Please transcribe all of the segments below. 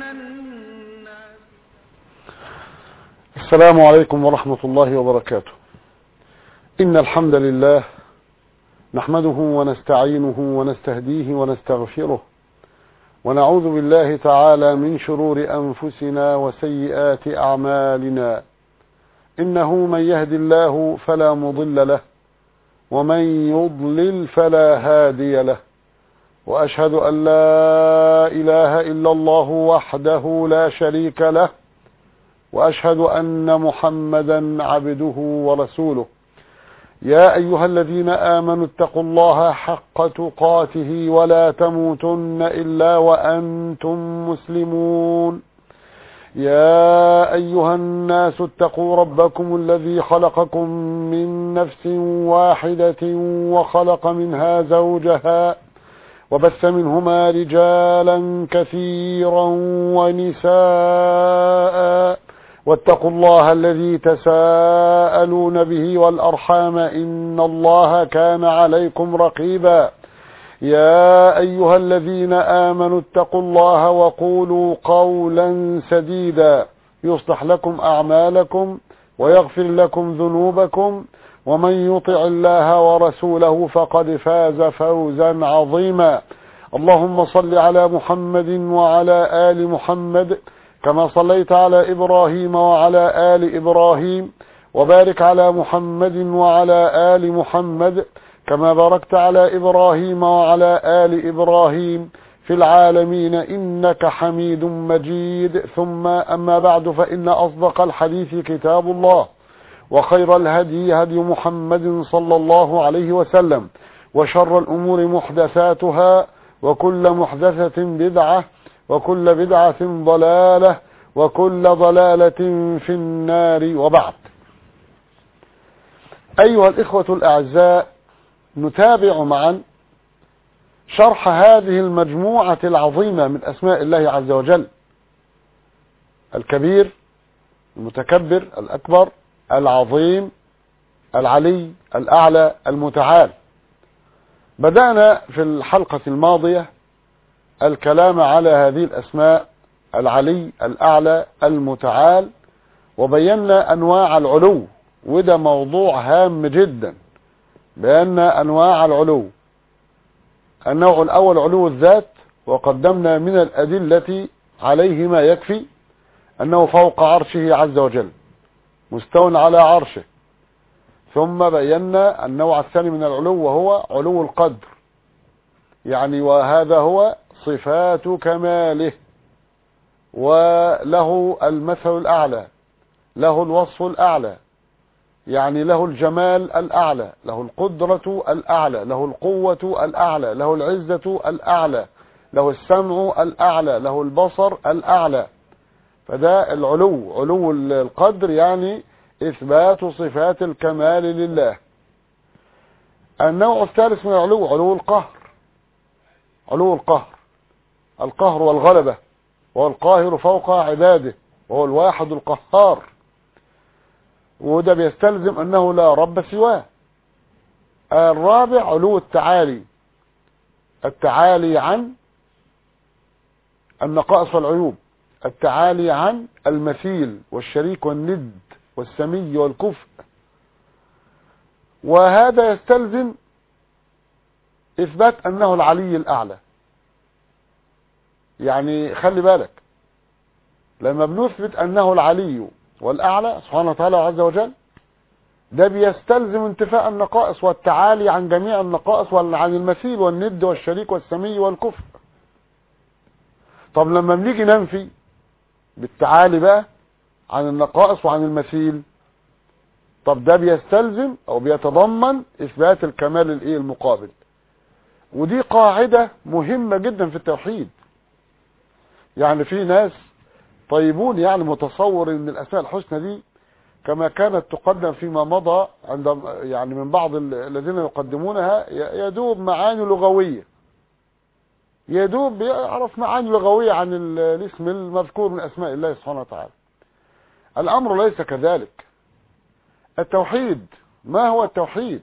الناس السلام عليكم ورحمة الله وبركاته إن الحمد لله نحمده ونستعينه ونستهديه ونستغفره ونعوذ بالله تعالى من شرور أنفسنا وسيئات أعمالنا إنه من يهد الله فلا مضل له ومن يضلل فلا هادي له وأشهد أن لا إله إلا الله وحده لا شريك له وأشهد أن محمدا عبده ورسوله يا أيها الذين آمنوا اتقوا الله حق تقاته ولا تموتن إلا وأنتم مسلمون يا أيها الناس اتقوا ربكم الذي خلقكم من نفس واحدة وخلق منها زوجها وبث منهما رجالا كثيرا ونساء واتقوا الله الذي تساءلون به والأرحام إن الله كان عليكم رقيبا يا أيها الذين آمنوا اتقوا الله وقولوا قولا سديدا يصلح لكم أعمالكم ويغفر لكم ذنوبكم ومن يطع الله ورسوله فقد فاز فوزا عظيما اللهم صل على محمد وعلى آل محمد كما صليت على إبراهيم وعلى آل إبراهيم وبارك على محمد وعلى آل محمد كما باركت على إبراهيم وعلى آل إبراهيم في العالمين إنك حميد مجيد ثم أما بعد فإن أصدق الحديث كتاب الله وخير الهدي هدي محمد صلى الله عليه وسلم وشر الأمور محدثاتها وكل محدثة بدعة وكل بدعة ضلالة وكل ضلالة في النار وبعد أيها الإخوة الأعزاء نتابع معا شرح هذه المجموعة العظيمة من أسماء الله عز وجل الكبير المتكبر الأكبر العظيم العلي الأعلى المتعال بدأنا في الحلقة الماضية الكلام على هذه الأسماء العلي الأعلى المتعال وبينا أنواع العلو وده موضوع هام جدا بأن أنواع العلو النوع الأول علو الذات وقدمنا من الأدلة عليه ما يكفي أنه فوق عرشه عز وجل مستو على عرشه ثم بينا النوع الثاني من العلو وهو علو القدر يعني وهذا هو صفات كماله وله المثل الأعلى له الوصف الأعلى يعني له الجمال الأعلى له القدرة الأعلى له القوة الأعلى له العزة الأعلى له السمع الأعلى له البصر الأعلى فده العلو علو القدر يعني إثبات صفات الكمال لله النوع الثالث من العلو علو القهر علو القهر القهر والغلبة وهو القاهر فوق عباده وهو الواحد القهار وده بيستلزم أنه لا رب سواه الرابع علو التعالي التعالي عن النقائص والعيوب التعالي عن المثيل والشريك والند والسمي والكفء وهذا يستلزم إثبات أنه العلي الأعلى يعني خلي بالك لما بنثبت أنه العلي والأعلى سبحانه وتعالى عز وجل ده بيستلزم انتفاء النقائص والتعالي عن جميع النقائص وعن المثيل والند والشريك والسمي والكفء طب لما بنيجي ننفي بالتعالي بقى عن النقائص وعن المثيل طب ده بيستلزم او بيتضمن اثبات الكمال الايه المقابل ودي قاعدة مهمة جدا في التوحيد يعني في ناس طيبون يعني متصور ان الاسماء الحسنى دي كما كانت تقدم فيما مضى عند يعني من بعض الذين يقدمونها يدوب معاني لغوية يدوب بيعرف معاني لغوية عن الاسم المذكور من اسماء الله سبحانه وتعالى الامر ليس كذلك التوحيد ما هو التوحيد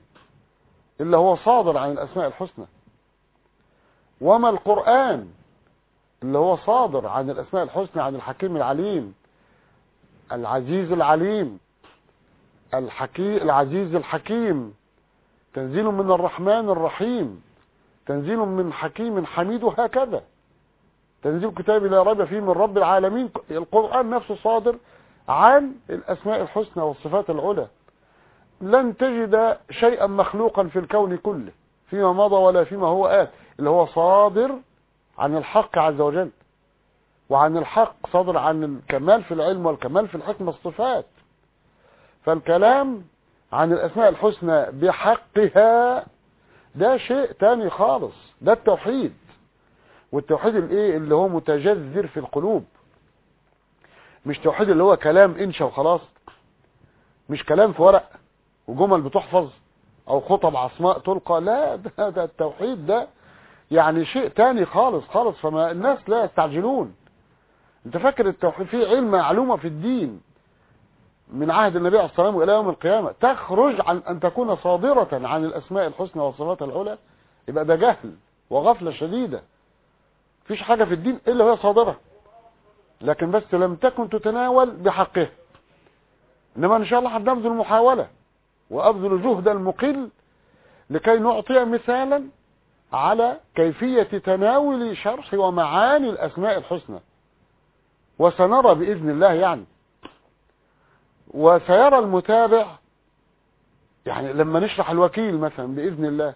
الا هو صادر عن الاسماء الحسنى وما القرآن اللي هو صادر عن الاسماء الحسنى عن الحكيم العليم العزيز العليم الحكيم العزيز الحكيم تنزيل من الرحمن الرحيم تنزيل من حكيم حميد وهكذا تنزيل كتاب لا ريب فيه من رب العالمين القرآن نفسه صادر عن الأسماء الحسنى والصفات العلى لن تجد شيئا مخلوقا في الكون كله فيما مضى ولا فيما هو آت اللي هو صادر عن الحق عز وجل وعن الحق صادر عن الكمال في العلم والكمال في الحكمة الصفات فالكلام عن الأسماء الحسنى بحقها ده شيء تاني خالص ده التوحيد والتوحيد الايه اللي هو متجذر في القلوب مش توحيد اللي هو كلام انشا وخلاص مش كلام في ورق وجمل بتحفظ او خطب عصماء تلقى لا ده, ده التوحيد ده يعني شيء تاني خالص خالص فما الناس لا يستعجلون انت فاكر التوحيد في علم معلومة في الدين من عهد النبي عليه الصلاة والسلام إلى يوم القيامة تخرج عن أن تكون صادرة عن الأسماء الحسنى والصفات العلى يبقى ده جهل وغفلة شديدة فيش حاجة في الدين إلا وهي صادرة لكن بس لم تكن تتناول بحقها إنما إن شاء الله هنبذل محاولة وأبذل جهد المقل لكي نعطي مثالا على كيفية تناول شرح ومعاني الأسماء الحسنى وسنرى بإذن الله يعني وسيرى المتابع يعني لما نشرح الوكيل مثلا بإذن الله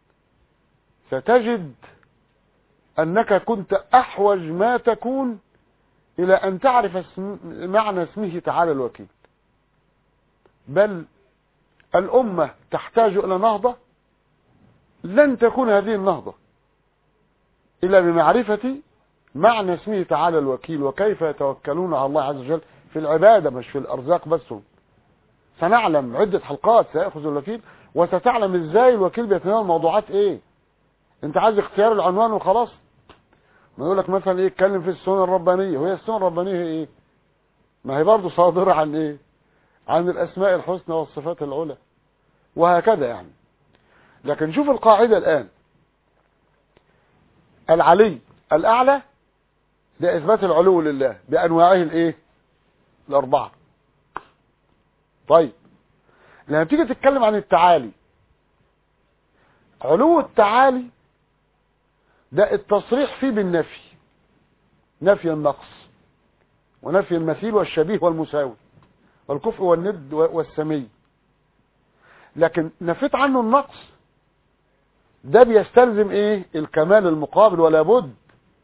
ستجد أنك كنت أحوج ما تكون إلى أن تعرف اسم معنى اسمه تعالى الوكيل بل الأمة تحتاج إلى نهضة لن تكون هذه النهضة إلا بمعرفة معنى اسمه تعالى الوكيل وكيف يتوكلون على الله عز وجل في العبادة مش في الأرزاق بس سنعلم عدة حلقات سيأخذ الوكيل وستعلم ازاي الوكيل بيتناول موضوعات ايه انت عايز اختيار العنوان وخلاص ما يقول لك مثلا ايه اتكلم في السنة الربانية وهي السنة الربانية ايه ما هي برضه صادرة عن ايه عن الاسماء الحسنى والصفات العلى وهكذا يعني لكن شوف القاعدة الان العلي الاعلى ده اثبات العلو لله بانواعه الايه الاربعة طيب لما تيجي تتكلم عن التعالي علو التعالي ده التصريح فيه بالنفي نفي النقص ونفي المثيل والشبيه والمساوي والكفء والند والسمي لكن نفيت عنه النقص ده بيستلزم ايه الكمال المقابل ولا بد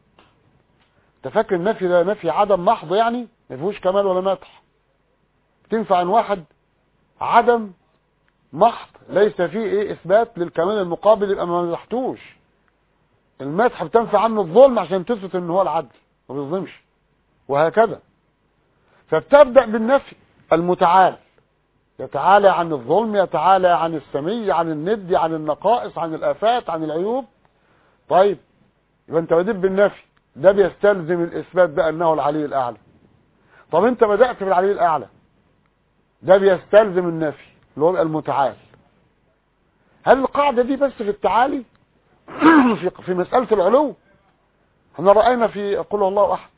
تفكر النفي ده نفي عدم محض يعني ما فيهوش كمال ولا مدح تنفع عن واحد عدم محض ليس فيه ايه اثبات للكمال المقابل يبقى ما مدحتوش المدح بتنفع عنه الظلم عشان تثبت ان هو العدل ما بيظلمش وهكذا فبتبدا بالنفي المتعال يتعالى عن الظلم يتعالى عن السمي عن الند عن النقائص عن الافات عن العيوب طيب يبقى انت بديت بالنفي ده بيستلزم الاثبات بقى انه العلي الاعلى طب انت بدات بالعلي الاعلى ده بيستلزم النفي اللي هو المتعال هل القاعده دي بس في التعالي في في مساله العلو احنا راينا في قل الله احد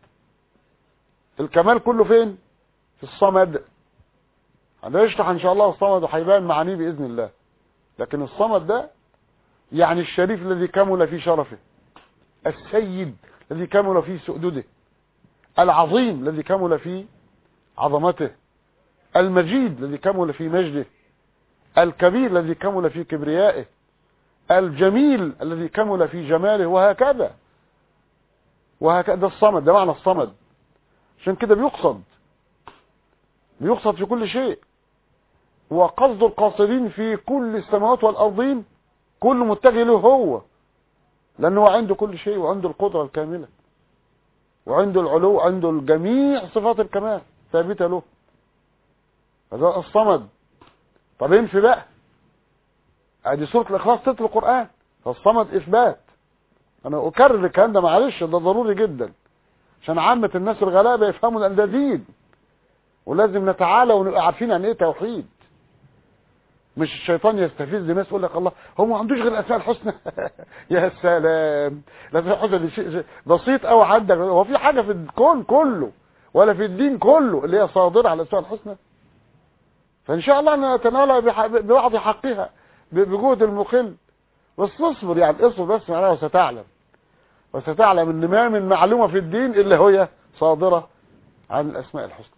الكمال كله فين في الصمد هنشرح ان شاء الله الصمد وهيبان معانيه باذن الله لكن الصمد ده يعني الشريف الذي كمل في شرفه السيد الذي كمل في سؤدده العظيم الذي كمل في عظمته المجيد الذي كمل في مجده الكبير الذي كمل في كبريائه الجميل الذي كمل في جماله وهكذا وهكذا الصمد ده معنى الصمد عشان كده بيقصد بيقصد في كل شيء وقصد القاصدين في كل السماوات والأرضين كل متجه له هو لأنه عنده كل شيء وعنده القدرة الكاملة وعنده العلو عنده جميع صفات الكمال ثابتة له هذا الصمد طب ينفي بقى ادي سورة الاخلاص تتل القرآن فالصمد اثبات انا اكرر الكلام ده معلش ده ضروري جدا عشان عامة الناس الغلابة يفهموا ان ده دين ولازم نتعالى ونبقى عارفين عن ايه توحيد مش الشيطان يستفز الناس يقول لك الله هو ما عندوش غير الاسماء الحسنى يا سلام الاسماء الحسنى دي شيء بسيط قوي عندك هو في حاجه في الكون كله ولا في الدين كله اللي هي صادره على الاسماء الحسنى فان شاء الله نتناولها ببعض حقها بجهد المخل بس اصبر يعني اصبر بس معناها وستعلم وستعلم ان ما من معلومه في الدين الا هي صادره عن الاسماء الحسنى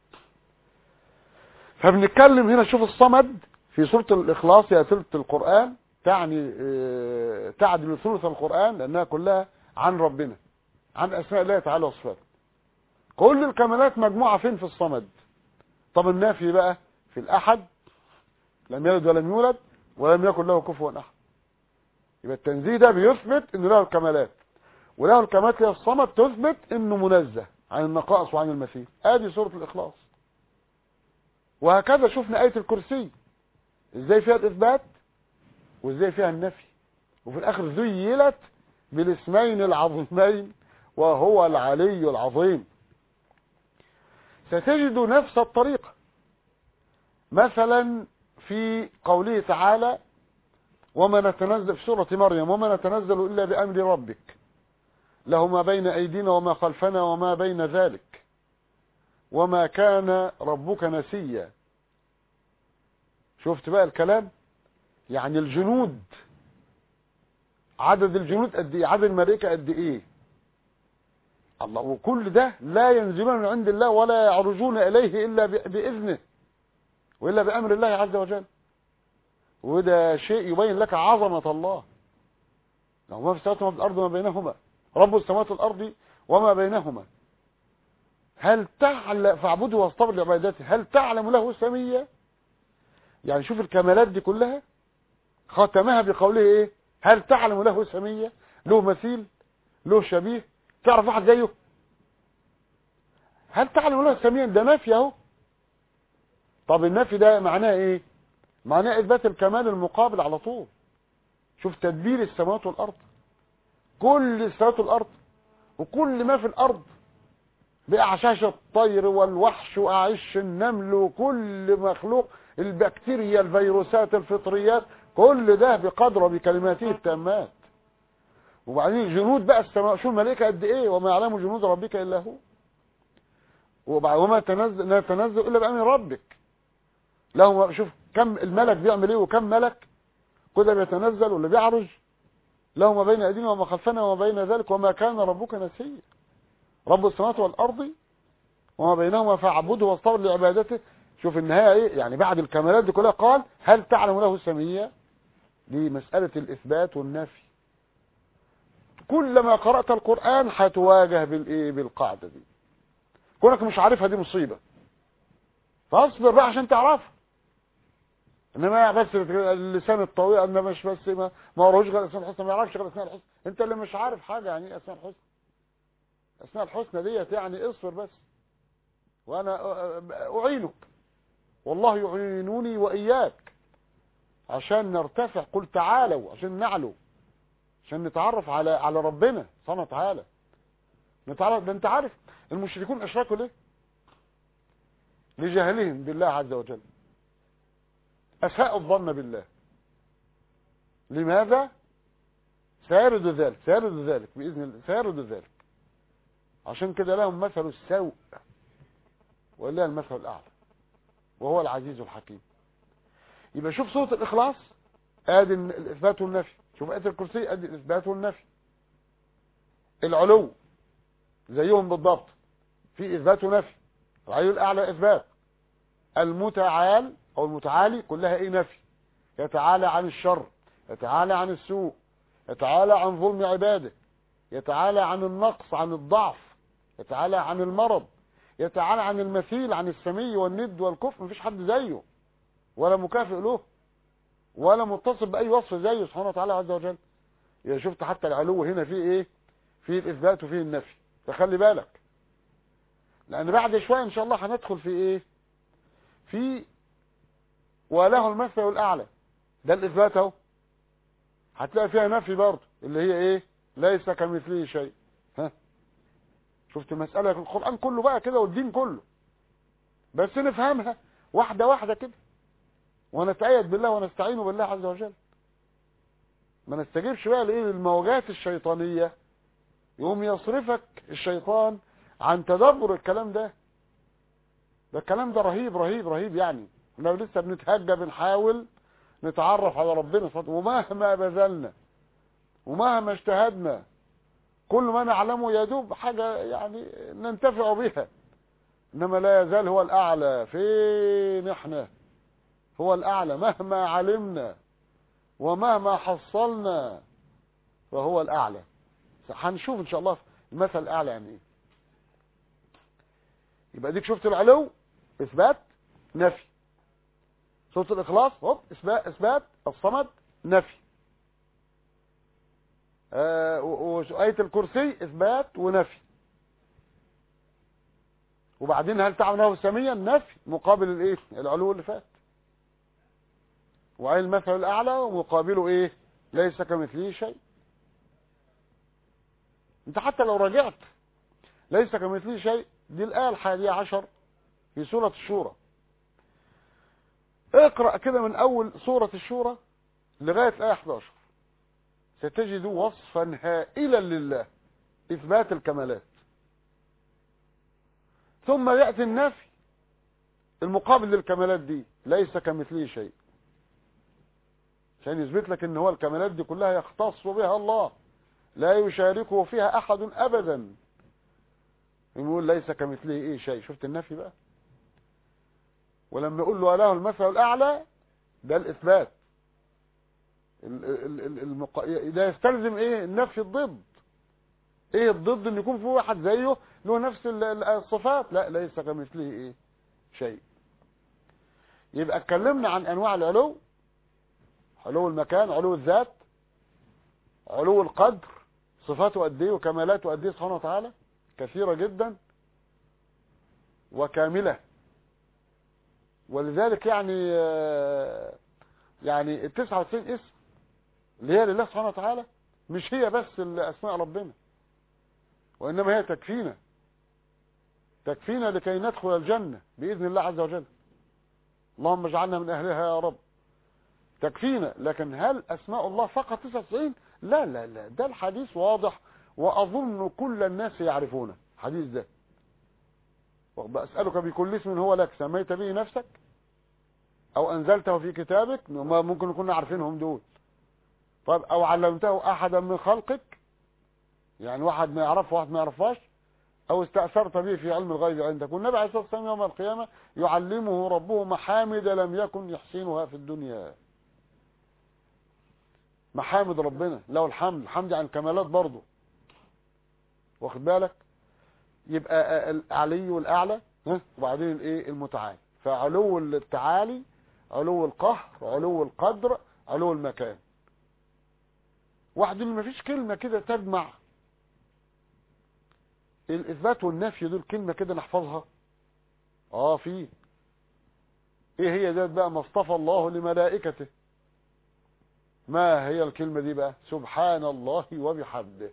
فبنتكلم هنا شوف الصمد في سورة الإخلاص يا ثلث القرآن تعني اه تعدل ثلث القرآن لأنها كلها عن ربنا عن أسماء الله تعالى وصفاته كل الكمالات مجموعة فين في الصمد طب النافي بقى في الأحد لم يلد ولم يولد ولم يكن له كفوا أحد يبقى التنزيه ده بيثبت ان له الكمالات وله الكمالات هي الصمد تثبت انه منزه عن النقائص وعن المثيل ادي سورة الإخلاص وهكذا شفنا آية الكرسي ازاي فيها الاثبات وازاي فيها النفي وفي الاخر زيلت بالاسمين العظيمين وهو العلي العظيم ستجد نفس الطريقة مثلا في قوله تعالى وما نتنزل في سورة مريم وما نتنزل إلا بأمر ربك له ما بين أيدينا وما خلفنا وما بين ذلك وما كان ربك نسيا شفت بقى الكلام يعني الجنود عدد الجنود قد ايه عدد الملائكه قد ايه الله وكل ده لا ينزلون من عند الله ولا يعرجون اليه الا باذنه والا بامر الله عز وجل وده شيء يبين لك عظمه الله له ما في السماوات وما في الارض وما بينهما رب السماوات والارض وما بينهما هل تعلم فاعبده واصطبر لعبادته هل تعلم له سميه يعني شوف الكمالات دي كلها ختمها بقوله ايه هل تعلم له سمية له مثيل له شبيه تعرف واحد زيه هل تعلم له سمية ده نفي اهو طب النفي ده معناه ايه معناه اثبات الكمال المقابل على طول شوف تدبير السماوات والارض كل السماوات والارض وكل ما في الارض باعشاش الطير والوحش واعش النمل وكل مخلوق البكتيريا الفيروسات الفطريات كل ده بقدره بكلماته التامات وبعدين الجنود بقى السماء شو الملائكه قد ايه وما يعلم جنود ربك الا هو وما تنزل لا تنزل الا بامر ربك له شوف كم الملك بيعمل ايه وكم ملك كده بيتنزل واللي بيعرج له ما بين ايدينا وما خلفنا وما بين ذلك وما كان ربك نسيا رب السماوات والارض وما بينهما فاعبده واصطبر لعبادته شوف النهايه ايه يعني بعد الكمالات دي كلها قال هل تعلم له السميه دي مساله الاثبات والنفي كلما قرات القران هتواجه بالايه بالقاعده دي كونك مش عارفها دي مصيبه فاصبر بقى عشان تعرفها انما بس اللسان الطويل انما مش بس ما ما وراهوش غير اسماء الحسنى ما يعرفش غير اسماء الحسنى انت اللي مش عارف حاجه يعني ايه اسماء الحسنى اسماء الحسنى ديت يعني اصبر بس وانا اعينك والله يعينوني وإياك عشان نرتفع قل تعالوا عشان نعلو عشان نتعرف على على ربنا سبحانه وتعالى نتعرف ده انت عارف المشركون اشركوا ليه لجهلهم بالله عز وجل اساءوا الظن بالله لماذا سيرد ذلك سيرد ذلك باذن الله سيرد ذلك عشان كده لهم مثل السوء ولله المثل الاعلى وهو العزيز الحكيم يبقى شوف سورة الإخلاص ادي الإثبات والنفي شوف آية الكرسي ادي الإثبات والنفي العلو زيهم بالضبط في إثبات ونفي العلي الأعلى إثبات المتعال أو المتعالي كلها إيه نفي يتعالى عن الشر يتعالى عن السوء يتعالى عن ظلم عباده يتعالى عن النقص عن الضعف يتعالى عن المرض يتعالى عن المثيل عن السمي والند والكفر مفيش حد زيه ولا مكافئ له ولا متصل بأي وصف زيه سبحانه وتعالى عز وجل يا شفت حتى العلو هنا فيه ايه فيه الاثبات وفيه النفي فخلي بالك لان بعد شويه ان شاء الله هندخل في ايه في وله المثل الاعلى ده الاثبات اهو هتلاقي فيها نفي برضه اللي هي ايه ليس كمثله شيء ها شفت المسألة القرآن كله بقى كده والدين كله بس نفهمها واحدة واحدة كده ونتأيد بالله ونستعين بالله عز وجل ما نستجيبش بقى لايه للموجات الشيطانية يقوم يصرفك الشيطان عن تدبر الكلام ده ده الكلام ده رهيب رهيب رهيب يعني احنا لسه بنتهجى بنحاول نتعرف على ربنا ومهما بذلنا ومهما اجتهدنا كل ما نعلمه يدوب حاجة يعني ننتفع بها انما لا يزال هو الاعلى فين احنا هو الاعلى مهما علمنا ومهما حصلنا فهو الاعلى هنشوف ان شاء الله المثل الاعلى يعني ايه يبقى ديك شفت العلو اثبات نفي سوره الاخلاص هوب اثبات اثبات الصمد نفي آه وآية الكرسي اثبات ونفي وبعدين هل تعمله سميا نفي مقابل الايه العلو اللي فات وعين المثل الاعلى ومقابله ايه ليس كمثله شيء انت حتى لو رجعت ليس كمثله شيء دي الآية الحادية عشر في سورة الشورى اقرأ كده من أول سورة الشورى لغاية الآية 11 ستجد وصفا هائلا لله إثبات الكمالات ثم يأتي النفي المقابل للكمالات دي ليس كمثله شيء عشان يثبت لك ان هو الكمالات دي كلها يختص بها الله لا يشاركه فيها احد ابدا يقول ليس كمثله ايه شيء شفت النفي بقى ولما يقول له له المثل الاعلى ده الاثبات المق... ده يستلزم ايه النفي الضد ايه الضد ان يكون في واحد زيه له نفس الصفات لا ليس كمثله ايه شيء يبقى اتكلمنا عن انواع العلو علو المكان علو الذات علو القدر صفاته قد ايه وكمالاته قد ايه سبحانه وتعالى كثيرة جدا وكاملة ولذلك يعني يعني ال 99 اسم اللي هي لله سبحانه وتعالى مش هي بس اسماء ربنا وانما هي تكفينا تكفينا لكي ندخل الجنة باذن الله عز وجل اللهم اجعلنا من اهلها يا رب تكفينا لكن هل اسماء الله فقط 99 لا لا لا ده الحديث واضح واظن كل الناس يعرفونه الحديث ده بسألك بكل اسم هو لك سميت به نفسك او انزلته في كتابك ما ممكن نكون عارفينهم دول طيب او علمته احدا من خلقك يعني واحد ما يعرفه واحد ما يعرفهاش او استأثرت به في علم الغيب عندك والنبي عليه الصلاة والسلام يوم القيامة يعلمه ربه محامد لم يكن يحسنها في الدنيا محامد ربنا له الحمد الحمد عن كمالات برضه واخد بالك يبقى العلي والاعلى وبعدين الايه المتعالي فعلو التعالي علو القهر علو القدر علو المكان واحد ما فيش كلمة كده تجمع الاثبات والنفي دول كلمة كده نحفظها اه في ايه هي ده بقى ما اصطفى الله لملائكته ما هي الكلمة دي بقى سبحان الله وبحمده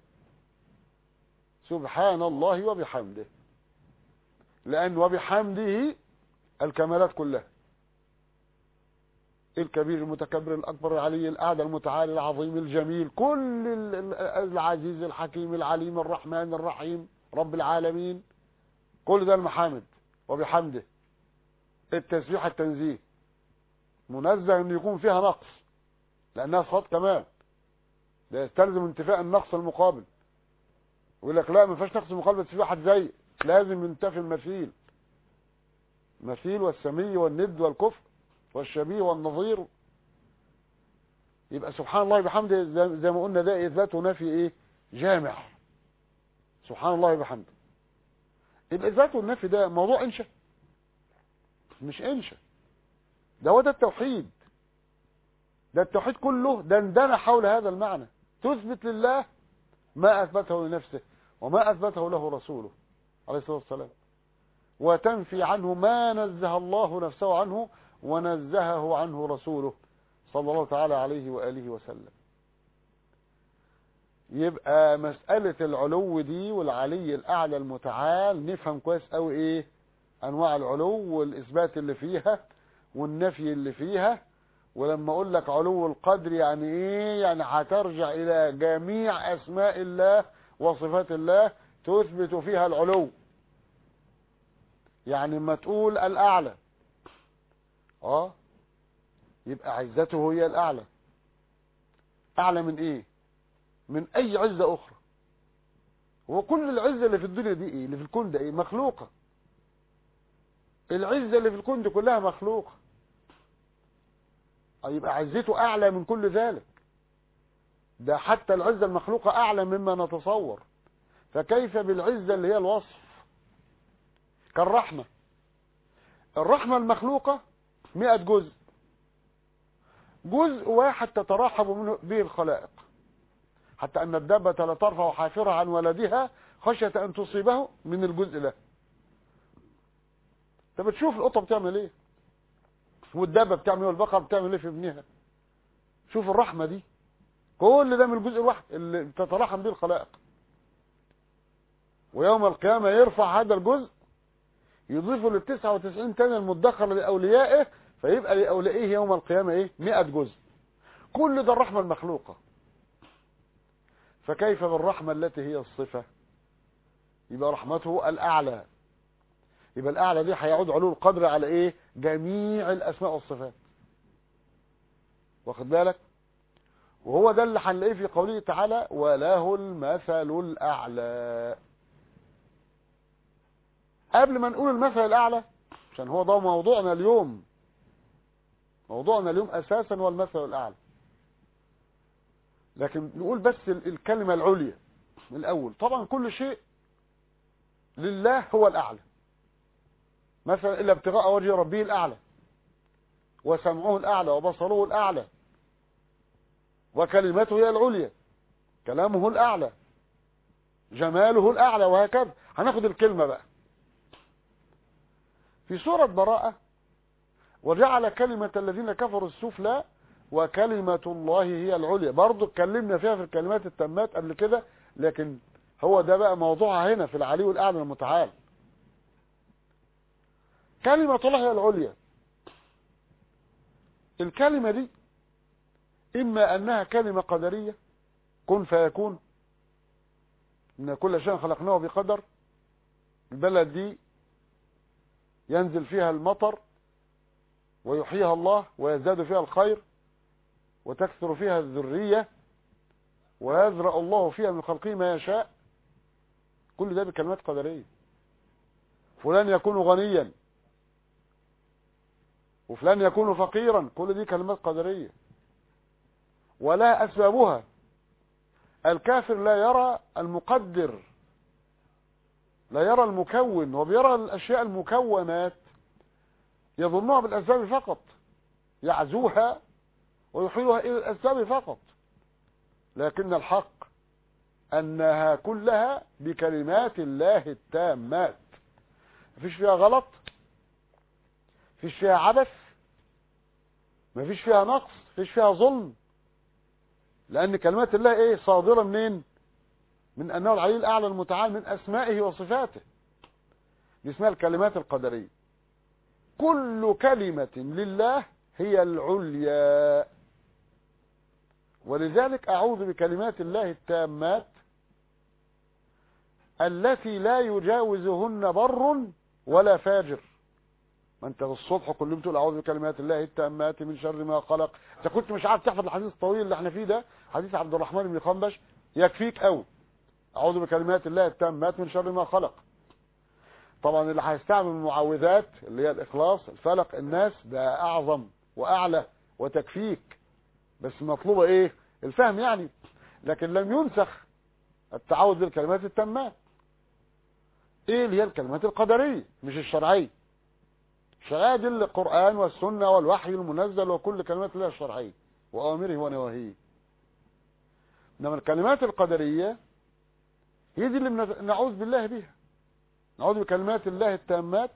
سبحان الله وبحمده لأن وبحمده الكمالات كلها الكبير المتكبر الأكبر العلي الأعلى المتعالي العظيم الجميل كل العزيز الحكيم العليم الرحمن الرحيم رب العالمين كل ده المحامد وبحمده التسبيح التنزيه منزه ان يكون فيها نقص لانها صفات كمال ده يستلزم انتفاء النقص المقابل يقول لك لا ما فيهاش نقص المقابل بس في واحد زي لازم ينتفي المثيل المثيل والسمي والند والكفر والشبيه والنظير يبقى سبحان الله بحمده زي ما قلنا ده اثبات ونفي ايه جامع سبحان الله بحمده يبقى اثبات والنفي ده موضوع انشا مش انشا ده هو ده التوحيد ده التوحيد كله دندن حول هذا المعنى تثبت لله ما أثبته لنفسه وما أثبته له رسوله عليه الصلاة والسلام وتنفي عنه ما نزه الله نفسه عنه ونزهه عنه رسوله صلى الله تعالى عليه وآله وسلم يبقى مسألة العلو دي والعلي الأعلى المتعال نفهم كويس قوي ايه أنواع العلو والإثبات اللي فيها والنفي اللي فيها ولما اقول لك علو القدر يعني ايه يعني هترجع الى جميع اسماء الله وصفات الله تثبت فيها العلو يعني ما تقول الاعلى اه يبقى عزته هي الاعلى اعلى من ايه من اي عزة اخرى هو كل العزة اللي في الدنيا دي ايه اللي في الكون ده ايه مخلوقة العزة اللي في الكون دي كلها مخلوقة يبقى عزته اعلى من كل ذلك ده حتى العزة المخلوقة اعلى مما نتصور فكيف بالعزة اللي هي الوصف كالرحمة الرحمة المخلوقة مئة جزء جزء واحد تترحب منه به الخلائق حتى أن الدابة لا ترفع حافرها عن ولدها خشية أن تصيبه من الجزء ده انت بتشوف القطة بتعمل ايه والدابة بتعمل ايه والبقرة بتعمل ايه في ابنها شوف الرحمة دي كل ده من الجزء الواحد اللي تترحم به الخلائق ويوم القيامة يرفع هذا الجزء يضيفه لل 99 تاني المدخر لأوليائه فيبقى لأوليائه يوم القيامة ايه 100 جزء كل ده الرحمة المخلوقة فكيف بالرحمة التي هي الصفة يبقى رحمته الأعلى يبقى الأعلى دي هيعود علو القدر على ايه جميع الأسماء والصفات واخد بالك وهو ده اللي هنلاقيه في قوله تعالى وله المثل الأعلى قبل ما نقول المثل الأعلى عشان هو ده موضوعنا اليوم موضوعنا اليوم أساسا هو المثل الأعلى لكن نقول بس الكلمة العليا الأول طبعا كل شيء لله هو الأعلى مثلا إلا ابتغاء وجه ربه الأعلى وسمعه الأعلى وبصره الأعلى وكلمته هي العليا كلامه الأعلى جماله الأعلى وهكذا هناخد الكلمة بقى في سورة براءة وجعل كلمة الذين كفروا السفلى وكلمة الله هي العليا برضو اتكلمنا فيها في الكلمات التامات قبل كده لكن هو ده بقى موضوعها هنا في العلي والأعلى المتعال كلمة الله هي العليا الكلمة دي إما أنها كلمة قدرية كن فيكون إن كل شيء خلقناه بقدر البلد دي ينزل فيها المطر ويحييها الله ويزداد فيها الخير وتكثر فيها الذرية ويزرع الله فيها من خلقه ما يشاء كل ده بكلمات قدرية فلان يكون غنيا وفلان يكون فقيرا كل دي كلمات قدرية ولا أسبابها الكافر لا يرى المقدر لا يرى المكون وبيرى الأشياء المكونات يظنها بالأسباب فقط يعزوها ويحيلها إلى الأسباب فقط لكن الحق أنها كلها بكلمات الله التامات مفيش فيها غلط مفيش فيها عبث مفيش فيها نقص مفيش فيها ظلم لأن كلمات الله إيه صادرة منين من أنه العلي الأعلى المتعال من أسمائه وصفاته دي اسمها الكلمات القدرية كل كلمة لله هي العليا ولذلك أعوذ بكلمات الله التامات التي لا يجاوزهن بر ولا فاجر ما انت الصبح كل يوم تقول اعوذ بكلمات الله التامات من شر ما خلق انت كنت مش عارف تحفظ الحديث الطويل اللي احنا فيه ده حديث عبد الرحمن بن خنبش يكفيك قوي اعوذ بكلمات الله التامات من شر ما خلق طبعا اللي هيستعمل المعوذات اللي هي الاخلاص الفلق الناس ده اعظم واعلى وتكفيك بس مطلوبه ايه الفهم يعني لكن لم ينسخ التعوذ بالكلمات التامات ايه اللي هي الكلمات القدريه مش الشرعيه الشرعيه دي القران والسنه والوحي المنزل وكل كلمات الله الشرعيه واوامره ونواهيه انما الكلمات القدريه هي دي اللي نعوذ بالله بها نعوذ بكلمات الله التامات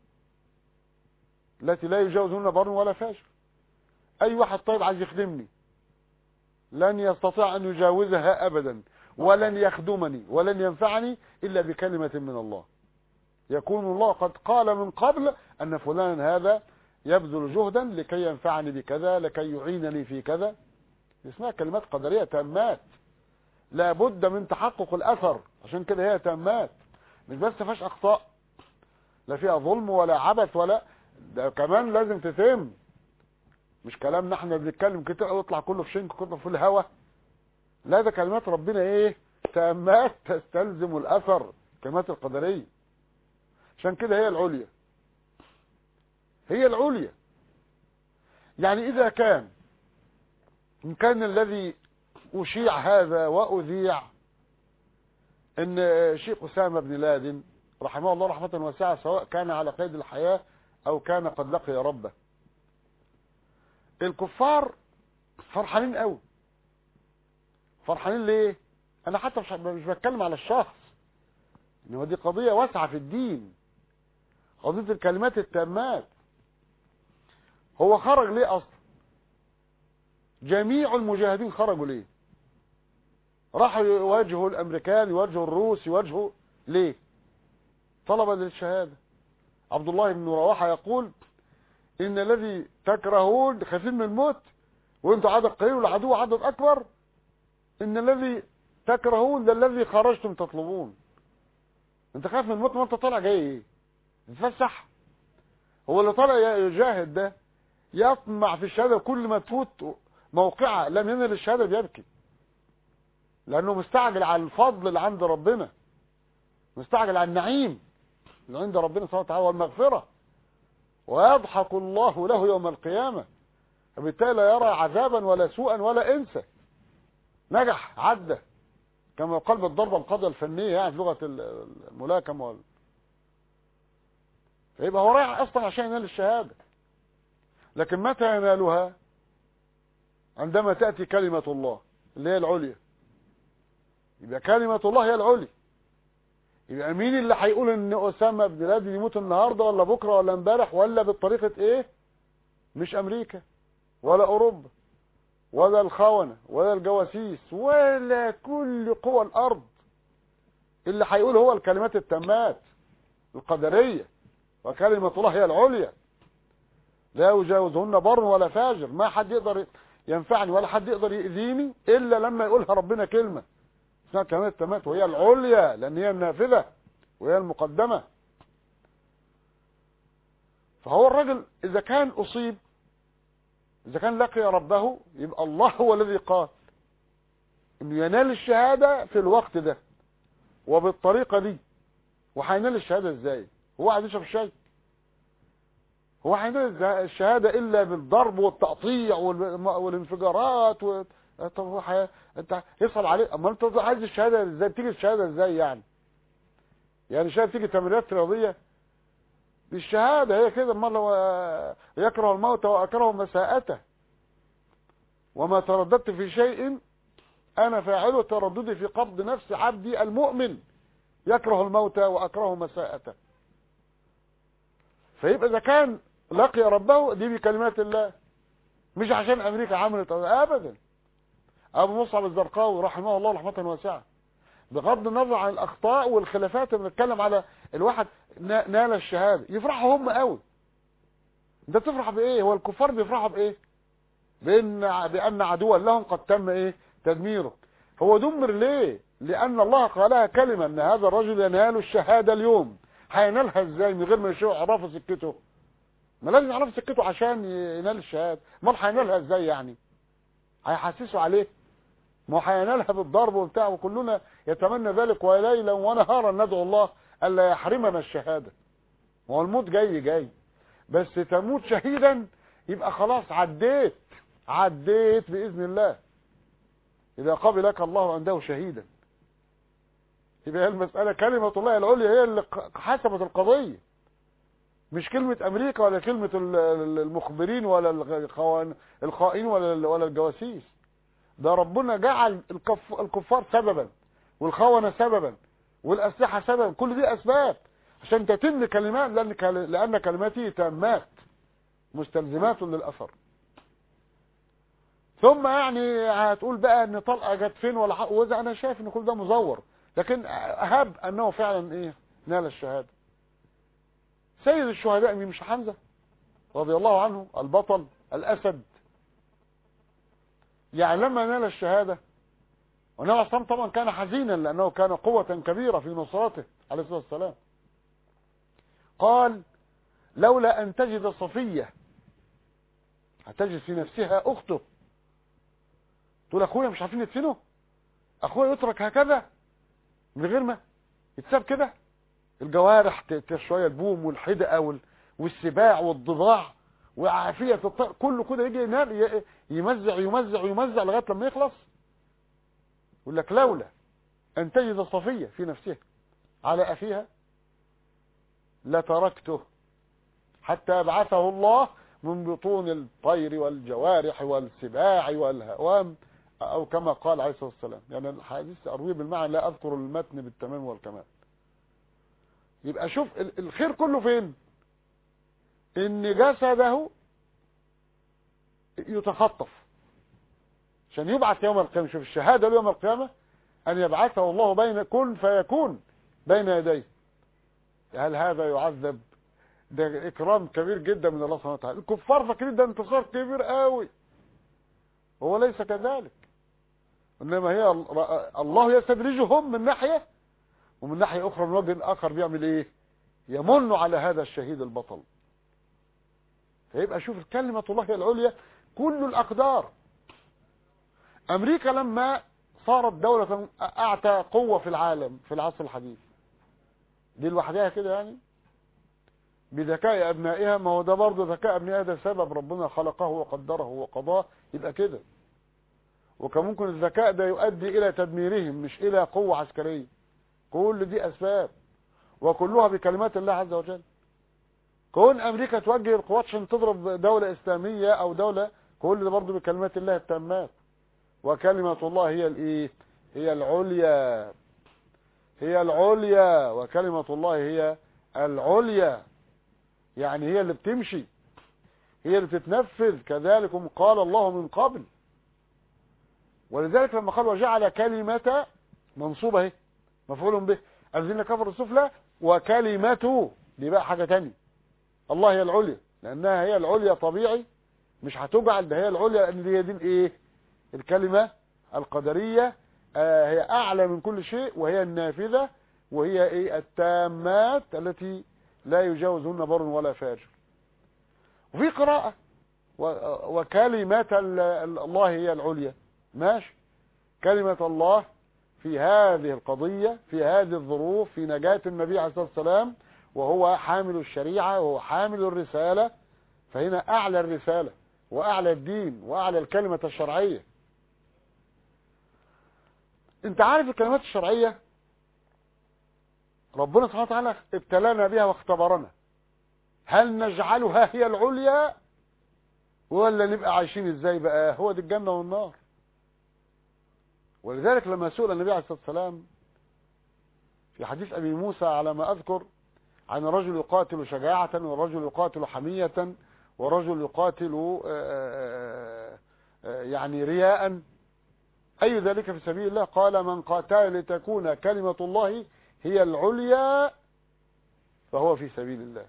التي لا يجاوزهن بر ولا فاجر اي واحد طيب عايز يخدمني لن يستطيع ان يجاوزها ابدا ولن يخدمني ولن ينفعني الا بكلمة من الله يكون الله قد قال من قبل ان فلان هذا يبذل جهدا لكي ينفعني بكذا لكي يعينني في كذا اسمها كلمات قدرية تامات لابد من تحقق الأثر عشان كده هي تامات مش بس فيهاش أخطاء لا فيها ظلم ولا عبث ولا ده كمان لازم تتم مش كلامنا احنا بنتكلم كده ويطلع كله في شنك كله في الهوا لا ده كلمات ربنا ايه تامات تستلزم الاثر كلمات القدريه عشان كده هي العليا هي العليا يعني اذا كان ان كان الذي اشيع هذا واذيع ان شيخ اسامه بن لادن رحمه الله رحمه واسعه سواء كان على قيد الحياه او كان قد لقي ربه الكفار فرحانين قوي فرحانين ليه انا حتى مش مش بتكلم على الشخص ان دي قضيه واسعه في الدين قضيه الكلمات التامات هو خرج ليه اصلا جميع المجاهدين خرجوا ليه راحوا يواجهوا الامريكان يواجهوا الروس يواجهوا ليه طلبا للشهاده عبد الله بن رواحه يقول ان الذي تكرهون خايفين من الموت وانتم عدد قليل والعدو عدد اكبر ان الذي تكرهون ده الذي خرجتم تطلبون انت خايف من الموت ما انت طالع جاي ايه تتفسح هو اللي طالع يجاهد ده يطمع في الشهاده كل ما تفوت موقعه لم ينل الشهاده بيبكي لانه مستعجل على الفضل اللي عند ربنا مستعجل على النعيم اللي عند ربنا سبحانه وتعالى والمغفره ويضحك الله له يوم القيامة فبالتالي لا يرى عذابا ولا سوءا ولا انسى نجح عدى كما يقال بالضربة القاضية الفنية يعني في لغة الملاكمة وال... فيبقى هو رايح اصلا عشان ينال الشهادة لكن متى ينالها عندما تأتي كلمة الله اللي هي العليا يبقى كلمة الله هي العليا يبقى مين اللي هيقول ان اسامه بن لادن يموت النهارده ولا بكره ولا امبارح ولا بالطريقه ايه مش امريكا ولا اوروبا ولا الخونه ولا الجواسيس ولا كل قوى الارض اللي هيقول هو الكلمات التامات القدريه وكلمه الله هي العليا لا يجاوزهن بر ولا فاجر ما حد يقدر ينفعني ولا حد يقدر يؤذيني الا لما يقولها ربنا كلمه اسمها كلمات التامات وهي العليا لان هي النافذه وهي المقدمه فهو الرجل اذا كان اصيب اذا كان لقي ربه يبقى الله هو الذي قال انه ينال الشهاده في الوقت ده وبالطريقه دي وهينال الشهاده ازاي هو قاعد يشرب شاي هو هينال الشهاده الا بالضرب والتقطيع والانفجارات و... طب هو حي... انت يصعب عليك اما انت عايز الشهاده ازاي بتيجي الشهاده ازاي يعني يعني شايف تيجي تمرينات رياضيه بالشهاده هي كده امال لو يكره الموت واكره مساءته وما ترددت في شيء انا فاعله ترددي في قبض نفس عبدي المؤمن يكره الموت واكره مساءته فيبقى اذا كان لقي ربه دي بكلمات الله مش عشان امريكا عملت ابدا ابو مصعب الزرقاوي رحمه الله رحمه واسعه بغض النظر عن الاخطاء والخلافات بنتكلم على الواحد نال الشهاده يفرحوا هم قوي انت تفرح بايه هو الكفار بيفرحوا بايه بان بان عدوا لهم قد تم ايه تدميره هو دمر ليه لان الله قالها كلمه ان هذا الرجل ينال الشهاده اليوم هينالها ازاي من غير ما يعرفوا سكته ما لازم يعرفوا سكته عشان ينال الشهاده امال هينالها ازاي يعني هيحسسوا عليه ما هينالها بالضرب وبتاع وكلنا يتمنى ذلك وليلا ونهارا ندعو الله الا يحرمنا الشهاده ما هو الموت جاي جاي بس تموت شهيدا يبقى خلاص عديت عديت باذن الله اذا قبلك الله عنده شهيدا يبقى هي المساله كلمه الله العليا هي اللي حسمت القضيه مش كلمة امريكا ولا كلمة المخبرين ولا الخائن ولا ولا الجواسيس ده ربنا جعل الكف الكفار سببا والخونة سببا والاسلحة سببا كل دي اسباب عشان تتم كلمات لان لان كلماتي تامات مستلزمات للاثر ثم يعني هتقول بقى ان طلقه جت فين ولا حق وإذا انا شايف ان كل ده مزور لكن اهب انه فعلا ايه نال الشهاده سيد الشهداء مين مش حمزه رضي الله عنه البطل الأسد يعني لما نال الشهادة والنبي عليه طبعا كان حزينا لأنه كان قوة كبيرة في نصرته عليه الصلاة والسلام قال لولا أن تجد صفية هتجد في نفسها أخته تقول أخويا مش عارفين يدفنه أخويا يترك هكذا من غير ما يتساب كده الجوارح شوية البوم والحدقة والسباع والضباع وعافية الطير كله كده يجي ينام يمزع يمزع يمزع لغاية لما يخلص يقول لك لولا أن تجد صفية في نفسها على أخيها لتركته حتى يبعثه الله من بطون الطير والجوارح والسباع والهوام أو كما قال عليه الصلاة والسلام يعني الحديث أرويه بالمعنى لا أذكر المتن بالتمام والكمال يبقى شوف الخير كله فين ان جسده يتخطف عشان يبعث يوم القيامة شوف الشهادة يوم القيامة أن يبعثه الله بين كن فيكون بين يديه هل هذا يعذب ده إكرام كبير جدا من الله سبحانه وتعالى الكفار فاكرين ده انتصار كبير قوي هو ليس كذلك إنما هي الله يستدرجهم من ناحية ومن ناحية أخرى من وجه آخر بيعمل إيه يمن على هذا الشهيد البطل فيبقى شوف كلمة الله هي العليا كل الأقدار أمريكا لما صارت دولة أعتى قوة في العالم في العصر الحديث دي لوحدها كده يعني بذكاء أبنائها ما هو ده برضه ذكاء أبنائها ده سبب ربنا خلقه وقدره وقضاه يبقى كده وكان ممكن الذكاء ده يؤدي إلى تدميرهم مش إلى قوة عسكرية كل دي أسباب وكلها بكلمات الله عز وجل كون أمريكا توجه القوات عشان تضرب دولة إسلامية أو دولة كل ده برضه بكلمات الله التامات وكلمة الله هي الايه هي العليا هي العليا وكلمة الله هي العليا يعني هي اللي بتمشي هي اللي بتتنفذ كذلكم قال الله من قبل ولذلك لما قال وجعل كلمة منصوبة اهي مفعول به الذين كفروا السفلى وكلمته دي بقى حاجة تانية الله هي العليا لانها هي العليا طبيعي مش هتجعل ده هي العليا لان دي هي دي الايه الكلمة القدرية آه هي اعلى من كل شيء وهي النافذة وهي ايه التامات التي لا يجاوزهن بر ولا فاجر وفي قراءة وكلمات الله هي العليا ماشي كلمة الله في هذه القضية في هذه الظروف في نجاة النبي عليه الصلاة والسلام وهو حامل الشريعة وهو حامل الرسالة فهنا أعلى الرسالة وأعلى الدين وأعلى الكلمة الشرعية انت عارف الكلمات الشرعية ربنا سبحانه وتعالى ابتلانا بها واختبرنا هل نجعلها هي العليا ولا نبقى عايشين ازاي بقى هو دي الجنة والنار ولذلك لما سئل النبي عليه الصلاة والسلام في حديث أبي موسى على ما أذكر عن رجل يقاتل شجاعة ورجل يقاتل حمية ورجل يقاتل يعني رياء أي ذلك في سبيل الله قال من قاتل لتكون كلمة الله هي العليا فهو في سبيل الله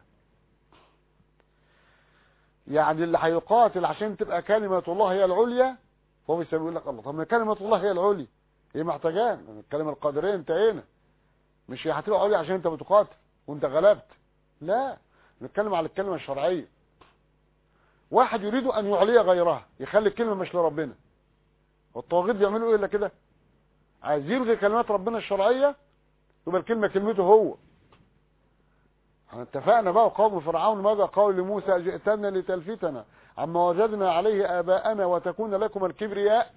يعني اللي هيقاتل عشان تبقى كلمة الله هي العليا فهو في سبيل لك الله طب ما كلمة الله هي العليا هي محتاجان الكلمة القادرية انتهينا مش هي هتبقى عليا عشان انت بتقاتل وانت غلبت لا نتكلم على الكلمة الشرعية واحد يريد ان يعلي غيرها يخلي الكلمة مش لربنا والطواغيت بيعملوا ايه الا كده عايز يلغي كلمات ربنا الشرعية يبقى الكلمة كلمته هو احنا اتفقنا بقى قوم فرعون ماذا قال لموسى جئتنا لتلفتنا عما وجدنا عليه آباءنا وتكون لكم الكبرياء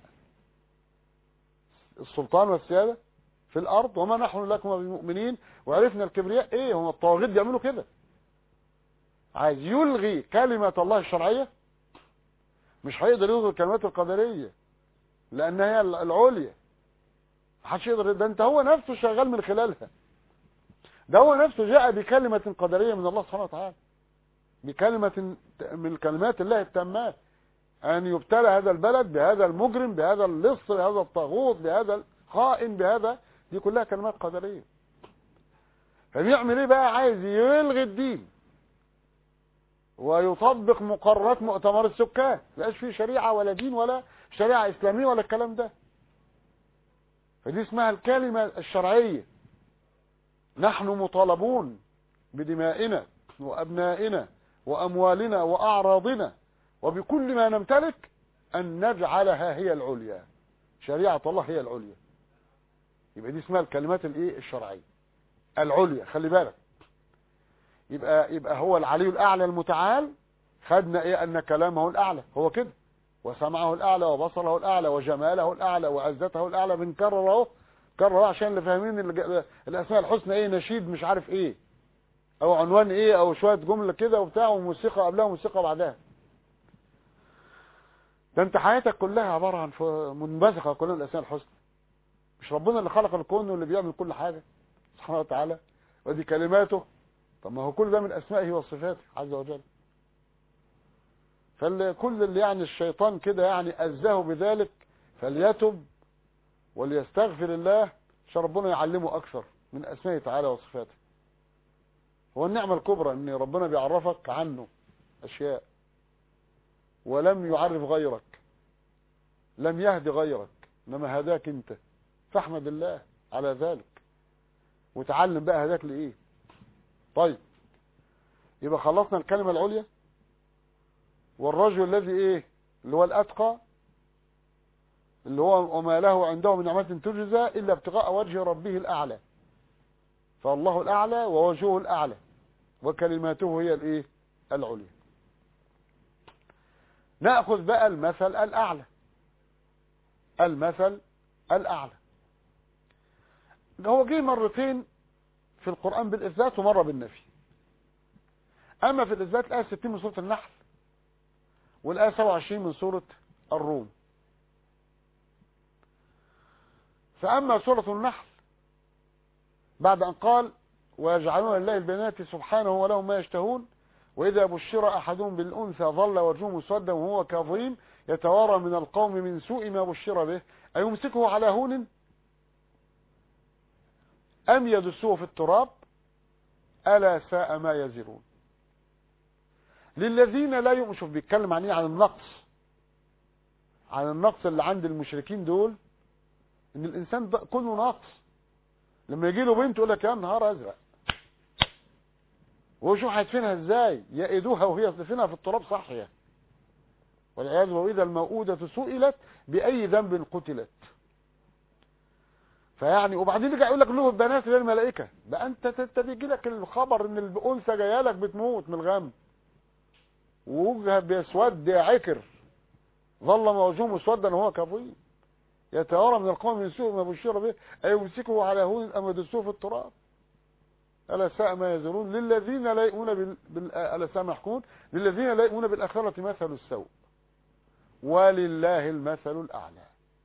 السلطان والسيادة في الأرض وما نحن لكم بمؤمنين وعرفنا الكبرياء ايه هم الطواغيت بيعملوا كده عايز يلغي كلمة الله الشرعية مش هيقدر يلغي الكلمات القدرية لأنها هي العليا محدش يقدر ده انت هو نفسه شغال من خلالها ده هو نفسه جاء بكلمة قدرية من الله سبحانه وتعالى بكلمة من كلمات الله التامات أن يبتلى هذا البلد بهذا المجرم بهذا اللص بهذا الطاغوت بهذا الخائن بهذا دي كلها كلمات قدرية فبيعمل ايه بقى عايز يلغي الدين ويطبق مقررات مؤتمر السكان ما فيه شريعة ولا دين ولا شريعة إسلامية ولا الكلام ده فدي اسمها الكلمة الشرعية نحن مطالبون بدمائنا وأبنائنا وأموالنا وأعراضنا وبكل ما نمتلك أن نجعلها هي العليا شريعة الله هي العليا يبقى دي اسمها الكلمات الايه الشرعية العليا خلي بالك يبقى يبقى هو العلي الأعلى المتعال خدنا ايه أن كلامه الأعلى هو كده وسمعه الأعلى وبصره الأعلى وجماله الأعلى وعزته الأعلى بنكرر اهو كرر عشان اللي فاهمين الأسماء الحسنى ايه نشيد مش عارف ايه او عنوان ايه او شوية جملة كده وبتاع وموسيقى قبلها وموسيقى بعدها ده انت حياتك كلها عبارة عن منبثقة كلها الاسماء الحسنى مش ربنا اللي خلق الكون واللي بيعمل كل حاجة سبحانه وتعالى ودي كلماته طب ما هو كل ده من اسمائه وصفاته عز وجل فكل اللي يعني الشيطان كده يعني أذاه بذلك فليتب وليستغفر الله عشان ربنا يعلمه أكثر من أسمائه تعالى وصفاته هو النعمة الكبرى ان ربنا بيعرفك عنه اشياء ولم يعرف غيرك لم يهد غيرك انما هداك انت فاحمد الله على ذلك وتعلم بقى هداك لايه طيب يبقى خلصنا الكلمة العليا والرجل الذي ايه اللي هو الاتقى اللي هو وما له عنده من نعمة تجزى الا ابتغاء وجه ربه الاعلى فالله الأعلى ووجهه الأعلى وكلماته هي الايه العليا نأخذ بقى المثل الأعلى المثل الأعلى هو جه مرتين في القرآن بالإثبات ومرة بالنفي أما في الإثبات الآية 60 من سورة النحل والآية 27 من سورة الروم فأما سورة النحل بعد أن قال ويجعلون لله البنات سبحانه ولهم ما يشتهون وإذا بشر أحدهم بالأنثى ظل وجهه مسودا وهو كظيم يتوارى من القوم من سوء ما بشر به أيمسكه على هون أم يدسوه في التراب ألا ساء ما يزرون للذين لا يؤمنوا بيتكلم عن ايه عن النقص عن النقص اللي عند المشركين دول ان الانسان كله ناقص لما يجي له بنت يقول لك يا نهار ازرق وشو هيدفنها ازاي يأيدوها وهي تدفنها في التراب صحيه والعياذ بالله واذا الموءودة سئلت بأي ذنب قتلت فيعني وبعدين يرجع يقول لك له البنات غير الملائكه بقى انت انت بيجي لك الخبر ان الانثى جايه لك بتموت من الغم ووجهها بيسود عكر ظل وجهه مسودا وهو كظيم يتوارى من القوم من سوء ما بشر به أي يمسكه على هون أم يدسوه في التراب ألا ساء ما يزرون للذين لا يؤمنون بال... بال... ألا ساء ما يحكمون للذين لا يؤمنون بالآخرة مثل السوء ولله المثل الأعلى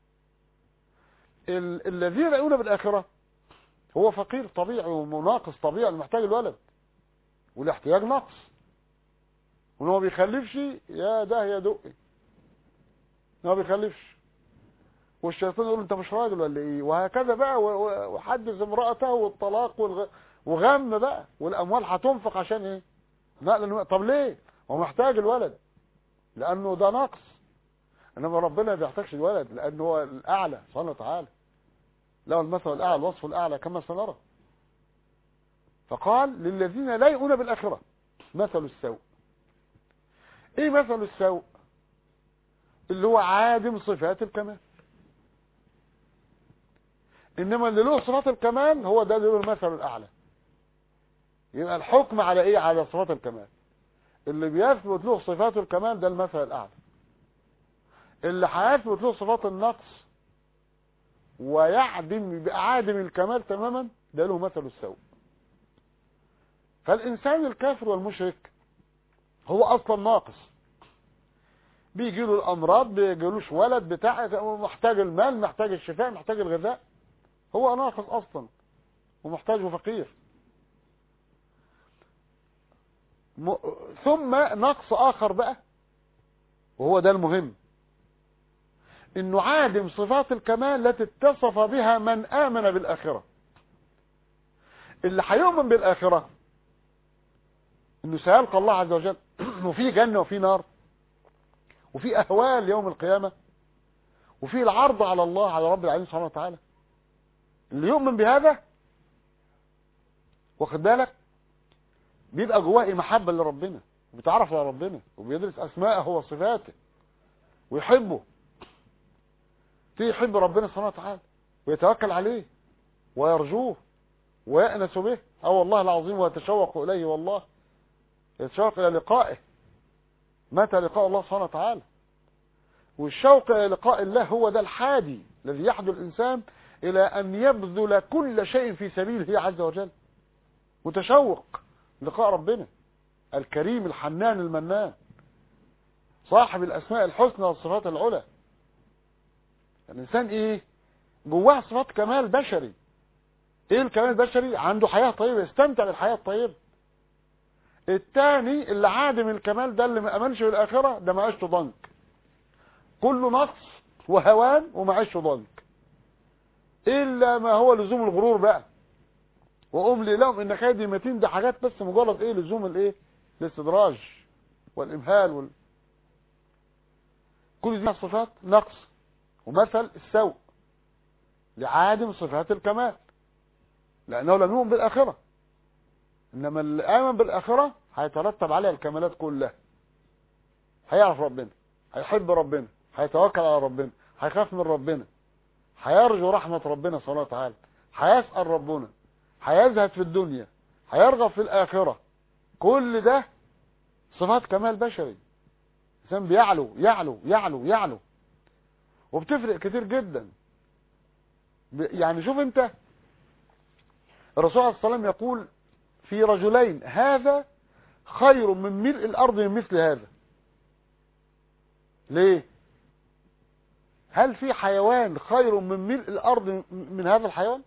ال... الذين لا يؤمنون بالآخرة هو فقير طبيعي ومناقص طبيعي محتاج الولد والاحتياج نقص وانه ما بيخلفش يا ده يا دقي ما بيخلفش والشيطان يقول انت مش راجل ولا ايه وهكذا بقى وحدث امرأته والطلاق والغ... وغم بقى والاموال هتنفق عشان ايه نقل طب ليه هو محتاج الولد لانه ده نقص انما ربنا ما بيحتاجش الولد لانه هو الاعلى سبحانه وتعالى له المثل الاعلى الوصف الاعلى كما سنرى فقال للذين لا يؤمنون بالاخره مثل السوء ايه مثل السوء اللي هو عادم صفات الكمال انما اللي له صفات الكمال هو ده اللي له المثل الاعلى يبقى الحكم على ايه على صفات الكمال اللي بيثبت له صفات الكمال ده المثل الاعلى اللي هيثبت له صفات النقص ويعدم يبقى عادم الكمال تماما ده له مثل السوء فالانسان الكافر والمشرك هو اصلا ناقص بيجي له الامراض بيجيلوش ولد بتاع محتاج المال محتاج الشفاء محتاج الغذاء هو ناقص اصلا ومحتاج وفقير م... ثم نقص اخر بقى وهو ده المهم انه عادم صفات الكمال التي اتصف بها من امن بالاخره اللي هيؤمن بالاخره انه سيلقى الله عز وجل اسمه في جنة وفي نار وفي أهوال يوم القيامة وفي العرض على الله على رب العالمين سبحانه وتعالى اللي يؤمن بهذا واخد بالك بيبقى جواه محبة لربنا وبيتعرف على ربنا وبيدرس أسماءه وصفاته ويحبه في يحب ربنا سبحانه وتعالى ويتوكل عليه ويرجوه ويأنس به أو والله العظيم ويتشوق إليه والله يتشوق إلى لقائه متى لقاء الله سبحانه وتعالى والشوق إلى لقاء الله هو ده الحادي الذي يحدو الإنسان إلى أن يبذل كل شيء في سبيله عز وجل متشوق لقاء ربنا الكريم الحنان المنان صاحب الأسماء الحسنى والصفات العلى الإنسان إيه جواه صفات كمال بشري إيه الكمال البشري عنده حياة طيبة يستمتع بالحياة الطيبة الثاني اللي عادم الكمال ده اللي ما امنش بالاخره ده معيشته ضنك كله نقص وهوان ومعيشته ضنك الا ما هو لزوم الغرور بقى واملي لهم ان كيدي متين ده حاجات بس مجرد ايه لزوم الايه الاستدراج والامهال وال... كل دي صفات نقص ومثل السوء لعادم صفات الكمال لانه لم يؤمن بالاخره انما اللي امن بالاخره هيترتب عليها الكمالات كلها هيعرف ربنا هيحب ربنا هيتوكل على ربنا هيخاف من ربنا هيرجو رحمة ربنا سبحانه وتعالى هيسأل ربنا هيزهد في الدنيا هيرغب في الآخرة كل ده صفات كمال بشري الإنسان بيعلو يعلو يعلو يعلو وبتفرق كتير جدا يعني شوف انت الرسول عليه الصلاة والسلام يقول في رجلين هذا خير من ملء الأرض من مثل هذا ليه هل في حيوان خير من ملء الأرض من هذا الحيوان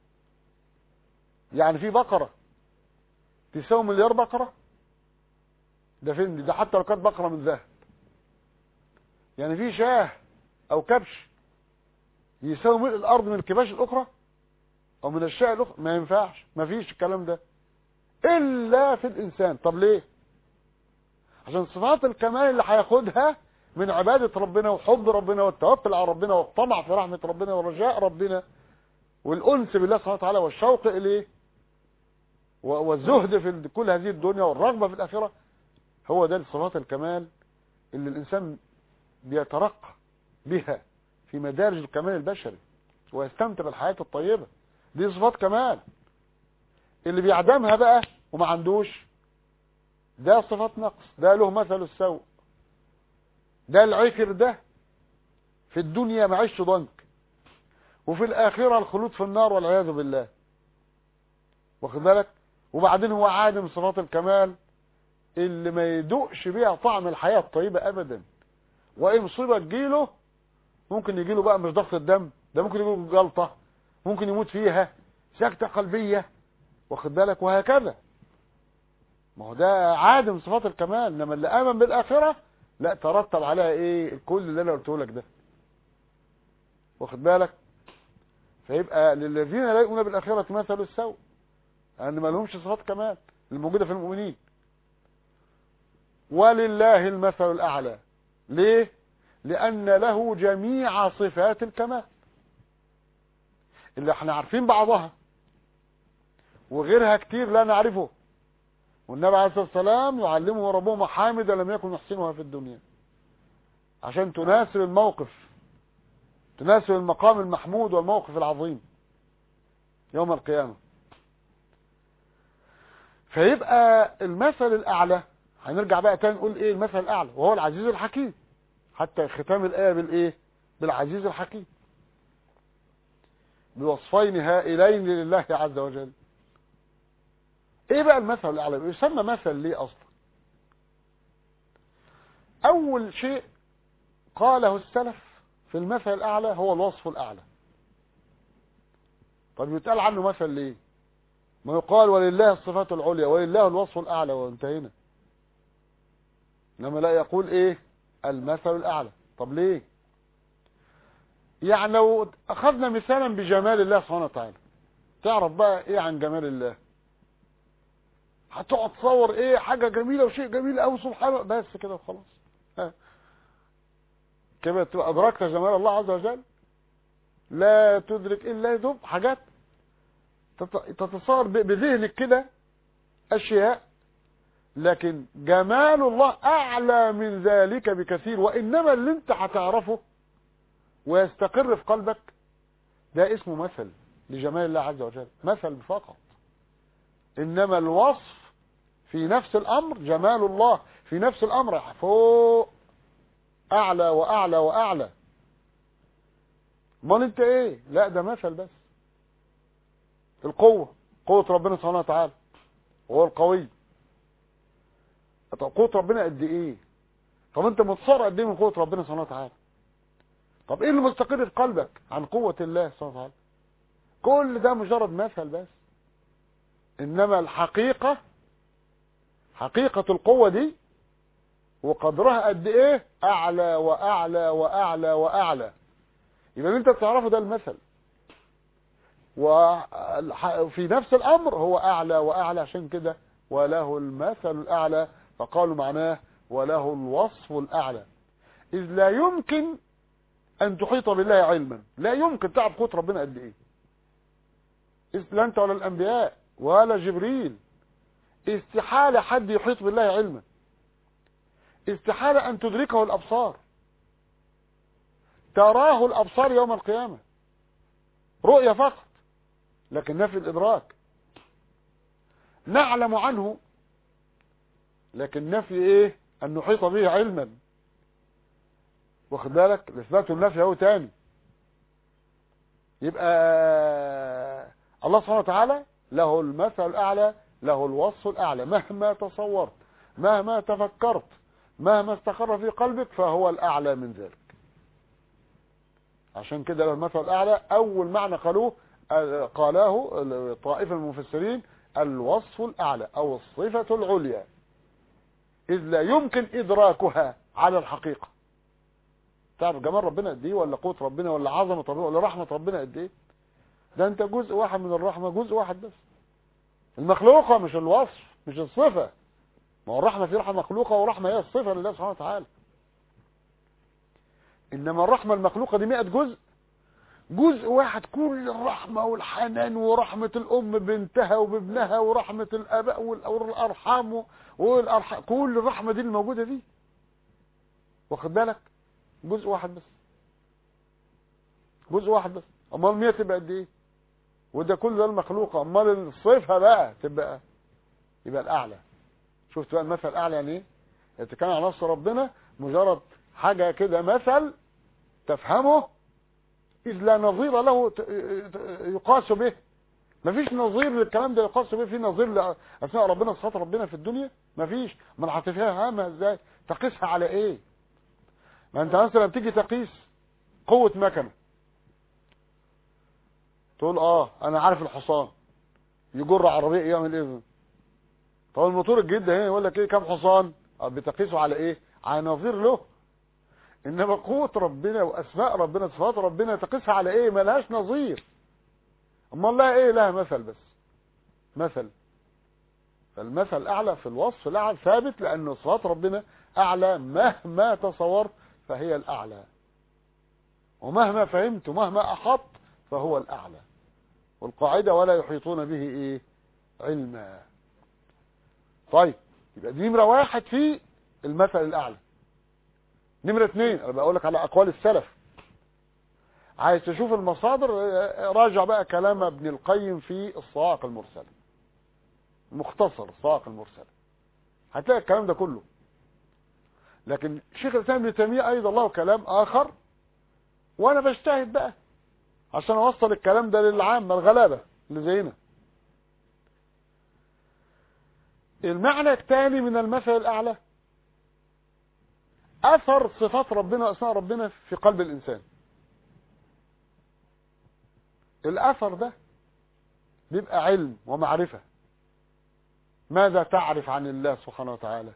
يعني في بقرة تساوي مليار بقرة ده فين ده حتى لو كانت بقرة من ذهب يعني في شاه او كبش يساوي ملء الارض من الكباش الاخرى او من الشاة الاخرى ما ينفعش ما فيش الكلام ده الا في الانسان طب ليه عشان صفات الكمال اللي هياخدها من عبادة ربنا وحب ربنا والتوكل على ربنا والطمع في رحمة ربنا ورجاء ربنا والأنس بالله سبحانه وتعالى والشوق إليه والزهد في كل هذه الدنيا والرغبة في الآخرة هو ده صفات الكمال اللي الإنسان بيترقى بها في مدارج الكمال البشري ويستمتع بالحياة الطيبة دي صفات كمال اللي بيعدمها بقى وما عندوش ده صفات نقص ده له مثل السوء ده العكر ده في الدنيا معيش ضنك وفي الآخرة الخلود في النار والعياذ بالله واخد بالك وبعدين هو عادم صفات الكمال اللي ما يدوقش بيها طعم الحياة الطيبة أبدا وإن مصيبة تجيله ممكن يجيله بقى مش ضغط الدم ده ممكن يجيله جلطة ممكن يموت فيها سكتة قلبية واخد بالك وهكذا ما هو ده عادم صفات الكمال انما اللي امن بالاخره لا ترتب عليها ايه كل اللي انا قلته لك ده واخد بالك فيبقى للذين لا يؤمنون بالاخره مثل السوء ان ما لهمش صفات كمال الموجوده في المؤمنين ولله المثل الاعلى ليه لان له جميع صفات الكمال اللي احنا عارفين بعضها وغيرها كتير لا نعرفه والنبي عليه الصلاة والسلام يعلمه ربه محامد لم يكن يحسنها في الدنيا عشان تناسب الموقف تناسب المقام المحمود والموقف العظيم يوم القيامة فيبقى المثل الأعلى هنرجع بقى تاني نقول ايه المثل الأعلى وهو العزيز الحكيم حتى ختام الآية بالايه بالعزيز الحكيم بوصفين هائلين لله عز وجل ايه بقى المثل الاعلى يسمى مثل ليه اصلا اول شيء قاله السلف في المثل الاعلى هو الوصف الاعلى طب يتقال عنه مثل ليه ما يقال ولله الصفات العليا ولله الوصف الاعلى وانتهينا انما لا يقول ايه المثل الاعلى طب ليه يعني لو اخذنا مثالا بجمال الله سبحانه وتعالى تعرف بقى ايه عن جمال الله هتقعد تصور ايه حاجة جميلة وشيء جميل قوي سبحان الله بس كده وخلاص ها. كده تبقى ادركت جمال الله عز وجل لا تدرك الا يدوب حاجات تت- تتصور ب- بذهنك كده اشياء لكن جمال الله اعلى من ذلك بكثير وانما اللي انت هتعرفه ويستقر في قلبك ده اسمه مثل لجمال الله عز وجل مثل فقط انما الوصف في نفس الامر جمال الله في نفس الامر فوق اعلى واعلى واعلى امال انت ايه لا ده مثل بس القوة قوة ربنا سبحانه وتعالى هو القوي طب قوة ربنا قد ايه طب انت متصور قد ايه من قوة ربنا سبحانه وتعالى طب ايه اللي مستقر في قلبك عن قوة الله سبحانه وتعالى كل ده مجرد مثل بس انما الحقيقة حقيقة القوة دي وقدرها قد ايه اعلى واعلى واعلى واعلى يبقى اللي انت بتعرفه ده المثل وفي نفس الامر هو اعلى واعلى عشان كده وله المثل الاعلى فقالوا معناه وله الوصف الاعلى اذ لا يمكن ان تحيط بالله علما لا يمكن تعرف قوه ربنا قد ايه اذ لا انت ولا الانبياء ولا جبريل استحالة حد يحيط بالله علما استحالة ان تدركه الابصار تراه الابصار يوم القيامة رؤية فقط لكن نفي الادراك نعلم عنه لكن نفي ايه ان نحيط به علما واخد بالك الاثبات والنفي اهو تاني يبقى الله سبحانه وتعالى له المثل الاعلى له الوصف الاعلى مهما تصورت مهما تفكرت مهما استقر في قلبك فهو الاعلى من ذلك عشان كده له المثل الاعلى اول معنى قالوه قالاه طائفه من المفسرين الوصف الاعلى او الصفه العليا اذ لا يمكن ادراكها على الحقيقه تعرف جمال ربنا قد ايه ولا قوه ربنا ولا عظمه ربنا ولا رحمه ربنا قد ايه ده انت جزء واحد من الرحمه جزء واحد بس المخلوقه مش الوصف مش الصفه ما هو الرحمه في رحمه مخلوقه ورحمه هي الصفه لله سبحانه وتعالى انما الرحمه المخلوقه دي 100 جزء جزء واحد كل الرحمه والحنان ورحمه الام بنتها وبابنها ورحمه الاباء والارحام والارحام كل الرحمه دي الموجوده دي واخد بالك جزء واحد بس جزء واحد بس امال 100 تبقى قد ايه وده كل ده المخلوقه امال الصفه بقى تبقى يبقى الاعلى شفت بقى المثل الاعلى يعني ايه يتكلم عن نفس ربنا مجرد حاجه كده مثل تفهمه اذ لا نظير له يقاس به مفيش نظير للكلام ده يقاس به في نظير لاسماء ربنا صفات ربنا في الدنيا مفيش ما هتفهمها ازاي تقيسها على ايه ما انت مثلا بتيجي تقيس قوه مكنه تقول اه انا عارف الحصان يجر عربيه يعمل ايه طب الموتور الجديد هنا يقول لك ايه كام حصان بتقيسه على ايه على نظير له انما قوه ربنا واسماء ربنا صفات ربنا تقيسها على ايه ملهاش نظير اما الله ايه لها مثل بس مثل فالمثل الاعلى في الوصف الاعلى ثابت لان صفات ربنا اعلى مهما تصورت فهي الاعلى ومهما فهمت ومهما احط فهو الاعلى والقاعده ولا يحيطون به ايه علما طيب يبقى دي نمره واحد في المثل الاعلى نمره اثنين انا بقول لك على اقوال السلف عايز تشوف المصادر راجع بقى كلام ابن القيم في الصواعق المرسله مختصر الصواعق المرسله هتلاقي الكلام ده كله لكن شيخ الاسلام ابن تيميه ايضا له كلام اخر وانا بجتهد بقى عشان اوصل الكلام ده للعامه الغلابه اللي زينا المعنى الثاني من المثل الاعلى اثر صفات ربنا واسماء ربنا في قلب الانسان الاثر ده بيبقى علم ومعرفه ماذا تعرف عن الله سبحانه وتعالى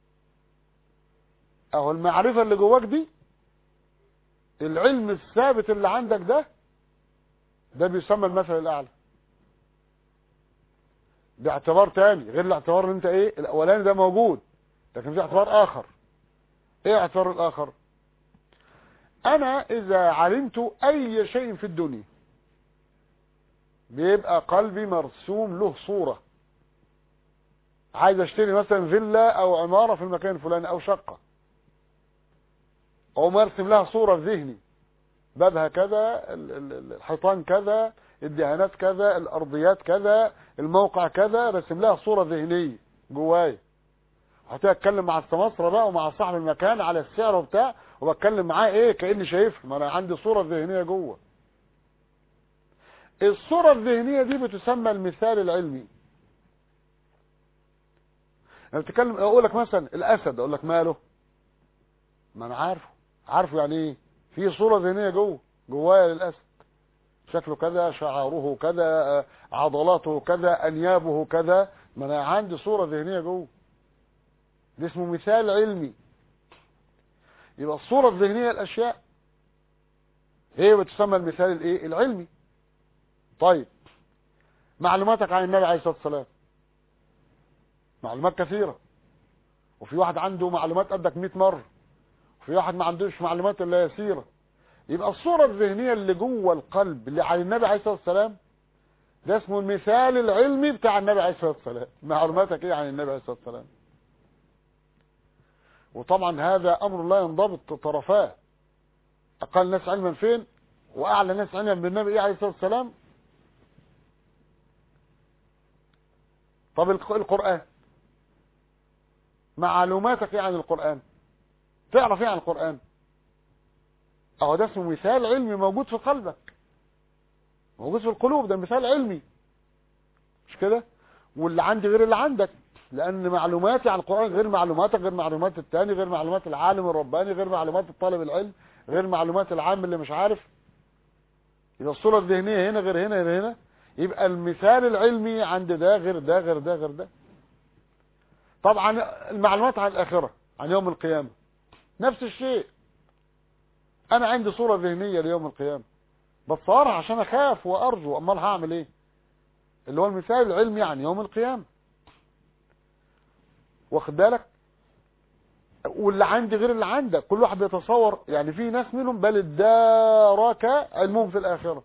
اهو المعرفه اللي جواك دي العلم الثابت اللي عندك ده ده بيسمى المثل الاعلى باعتبار تاني غير الاعتبار اللي انت ايه الاولاني ده موجود لكن في اعتبار اخر ايه اعتبار الاخر انا اذا علمت اي شيء في الدنيا بيبقى قلبي مرسوم له صورة عايز اشتري مثلا فيلا او عمارة في المكان الفلاني او شقة او مرسم لها صورة في ذهني بابها كذا الحيطان كذا الدهانات كذا الارضيات كذا الموقع كذا رسم لها صورة ذهنية جوايا هتتكلم مع السماسرة بقى ومع صاحب المكان على السعر وبتاع وبتكلم معاه ايه كاني شايفها ما انا عندي صورة ذهنية جوه الصورة الذهنية دي بتسمى المثال العلمي انا بتكلم اقول لك مثلا الاسد اقول لك ماله ما انا عارفه عارفه يعني ايه في صورة ذهنية جوه جوايا للاسد شكله كذا شعاره كذا عضلاته كذا انيابه كذا ما انا عندي صورة ذهنية جوه ده اسمه مثال علمي يبقى الصورة الذهنية الاشياء هي بتسمى المثال الايه العلمي طيب معلوماتك عن النبي عليه الصلاة والسلام معلومات كثيرة وفي واحد عنده معلومات قدك 100 مرة وفي واحد ما عندوش معلومات الا يسيرة يبقى الصورة الذهنية اللي جوه القلب اللي عن النبي عليه الصلاة والسلام ده اسمه المثال العلمي بتاع النبي عليه الصلاة والسلام معلوماتك ايه عن النبي عليه الصلاة والسلام وطبعا هذا امر لا ينضبط طرفاه اقل ناس علما فين واعلى ناس علما بالنبي ايه عليه الصلاة والسلام طب القرآن معلوماتك ايه عن القرآن تعرف ايه عن القرآن اهو ده اسمه مثال علمي موجود في قلبك موجود في القلوب ده مثال علمي مش كده واللي عندي غير اللي عندك لان معلوماتي عن القرآن غير معلوماتك غير معلومات التاني غير معلومات العالم الرباني غير معلومات الطالب العلم غير معلومات العام اللي مش عارف يبقى الصورة الذهنية هنا غير هنا غير هنا يبقى المثال العلمي عند ده غير ده غير ده غير ده طبعا المعلومات عن الآخرة عن يوم القيامة نفس الشيء انا عندي صورة ذهنية ليوم القيامة بتصورها عشان اخاف وارجو امال هعمل ايه اللي هو المثال العلمي عن يوم القيامة واخد بالك واللي عندي غير اللي عندك كل واحد بيتصور يعني في ناس منهم بل ادارك علمهم في الاخره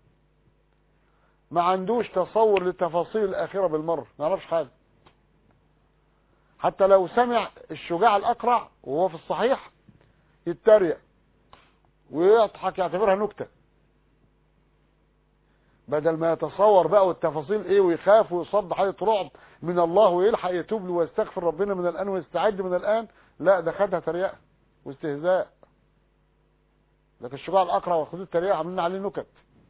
ما عندوش تصور للتفاصيل الآخرة بالمرة ما يعرفش حاجة حتى لو سمع الشجاع الأقرع وهو في الصحيح يتريق ويضحك يعتبرها نكتة بدل ما يتصور بقى والتفاصيل ايه ويخاف ويصد حاجة رعب من الله ويلحق يتوب له ويستغفر ربنا من الآن ويستعد من الآن لا ده خدها تريقة واستهزاء لكن الشجاع الأقرع وخذوا التريقة عاملين عليه نكت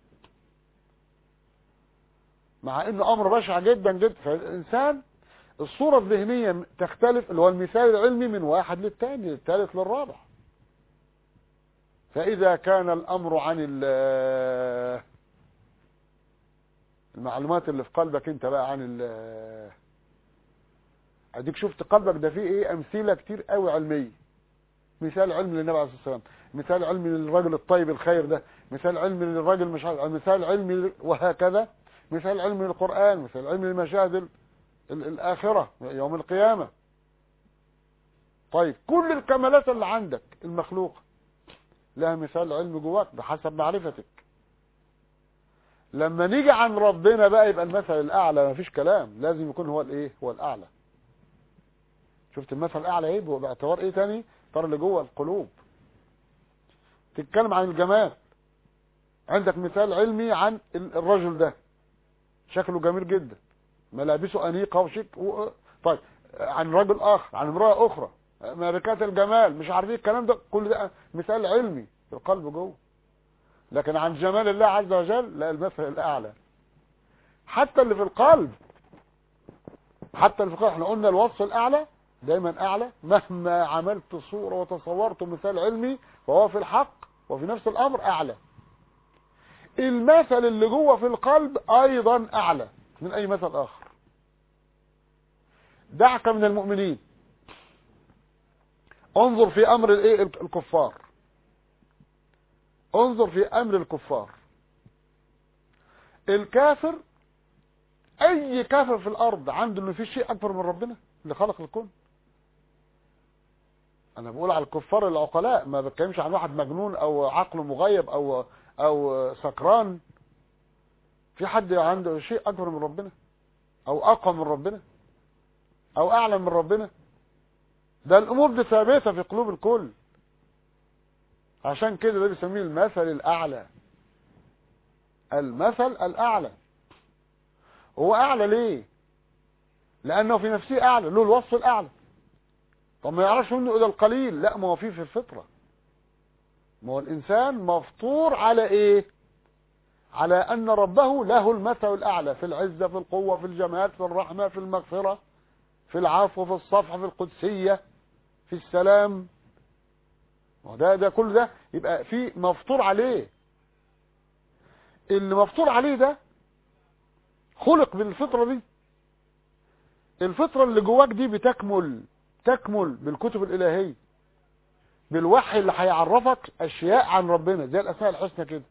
مع انه امر بشع جدا جدا فالانسان الصورة الذهنية تختلف اللي هو المثال العلمي من واحد للتاني للثالث للرابع فاذا كان الامر عن المعلومات اللي في قلبك انت بقى عن اديك شفت قلبك ده فيه ايه امثله كتير قوي علميه مثال علمي للنبي عليه الصلاه والسلام مثال علمي للرجل الطيب الخير ده مثال علمي للرجل مش عارف مثال علمي وهكذا مثال علم القرآن مثال علم المشاهد الآخرة يوم القيامة طيب كل الكمالات اللي عندك المخلوقة لها مثال علم جواك بحسب معرفتك لما نيجي عن ربنا بقى يبقى المثل الأعلى مفيش كلام لازم يكون هو الايه هو الأعلى شفت المثل الأعلى ايه باعتبار ايه تاني ترى اللي جوه القلوب تتكلم عن الجمال عندك مثال علمي عن الرجل ده شكله جميل جدا ملابسه أنيقة وشيك و... طيب عن رجل آخر عن امرأة أخرى ملكات الجمال مش عارفين الكلام ده كل ده مثال علمي في القلب جوه لكن عن جمال الله عز وجل لا المثل الأعلى حتى اللي في القلب حتى اللي في القلب احنا قلنا الوصف الأعلى دايما أعلى مهما عملت صورة وتصورت مثال علمي فهو في الحق وفي نفس الأمر أعلى المثل اللي جوه في القلب ايضا اعلى من اي مثل اخر دعك من المؤمنين انظر في امر الايه الكفار انظر في امر الكفار الكافر اي كافر في الارض عنده انه في شيء اكبر من ربنا اللي خلق الكون انا بقول على الكفار العقلاء ما بتكلمش عن واحد مجنون او عقله مغيب او او سكران في حد عنده شيء اكبر من ربنا او اقوى من ربنا او اعلى من ربنا ده الامور دي ثابته في قلوب الكل عشان كده ده بيسميه المثل الاعلى المثل الاعلى هو اعلى ليه لانه في نفسه اعلى له الوصف الاعلى طب ما يعرفش منه الا القليل لا ما هو فيه في الفطره ما هو الانسان مفطور على ايه على ان ربه له المثل الاعلى في العزه في القوه في الجمال في الرحمه في المغفره في العفو في الصفح في القدسيه في السلام ده ده كل ده يبقى في مفطور عليه اللي مفطور عليه ده خلق بالفطره دي الفطره اللي جواك دي بتكمل تكمل بالكتب الالهيه بالوحي اللي هيعرفك اشياء عن ربنا زي الاسماء الحسنى كده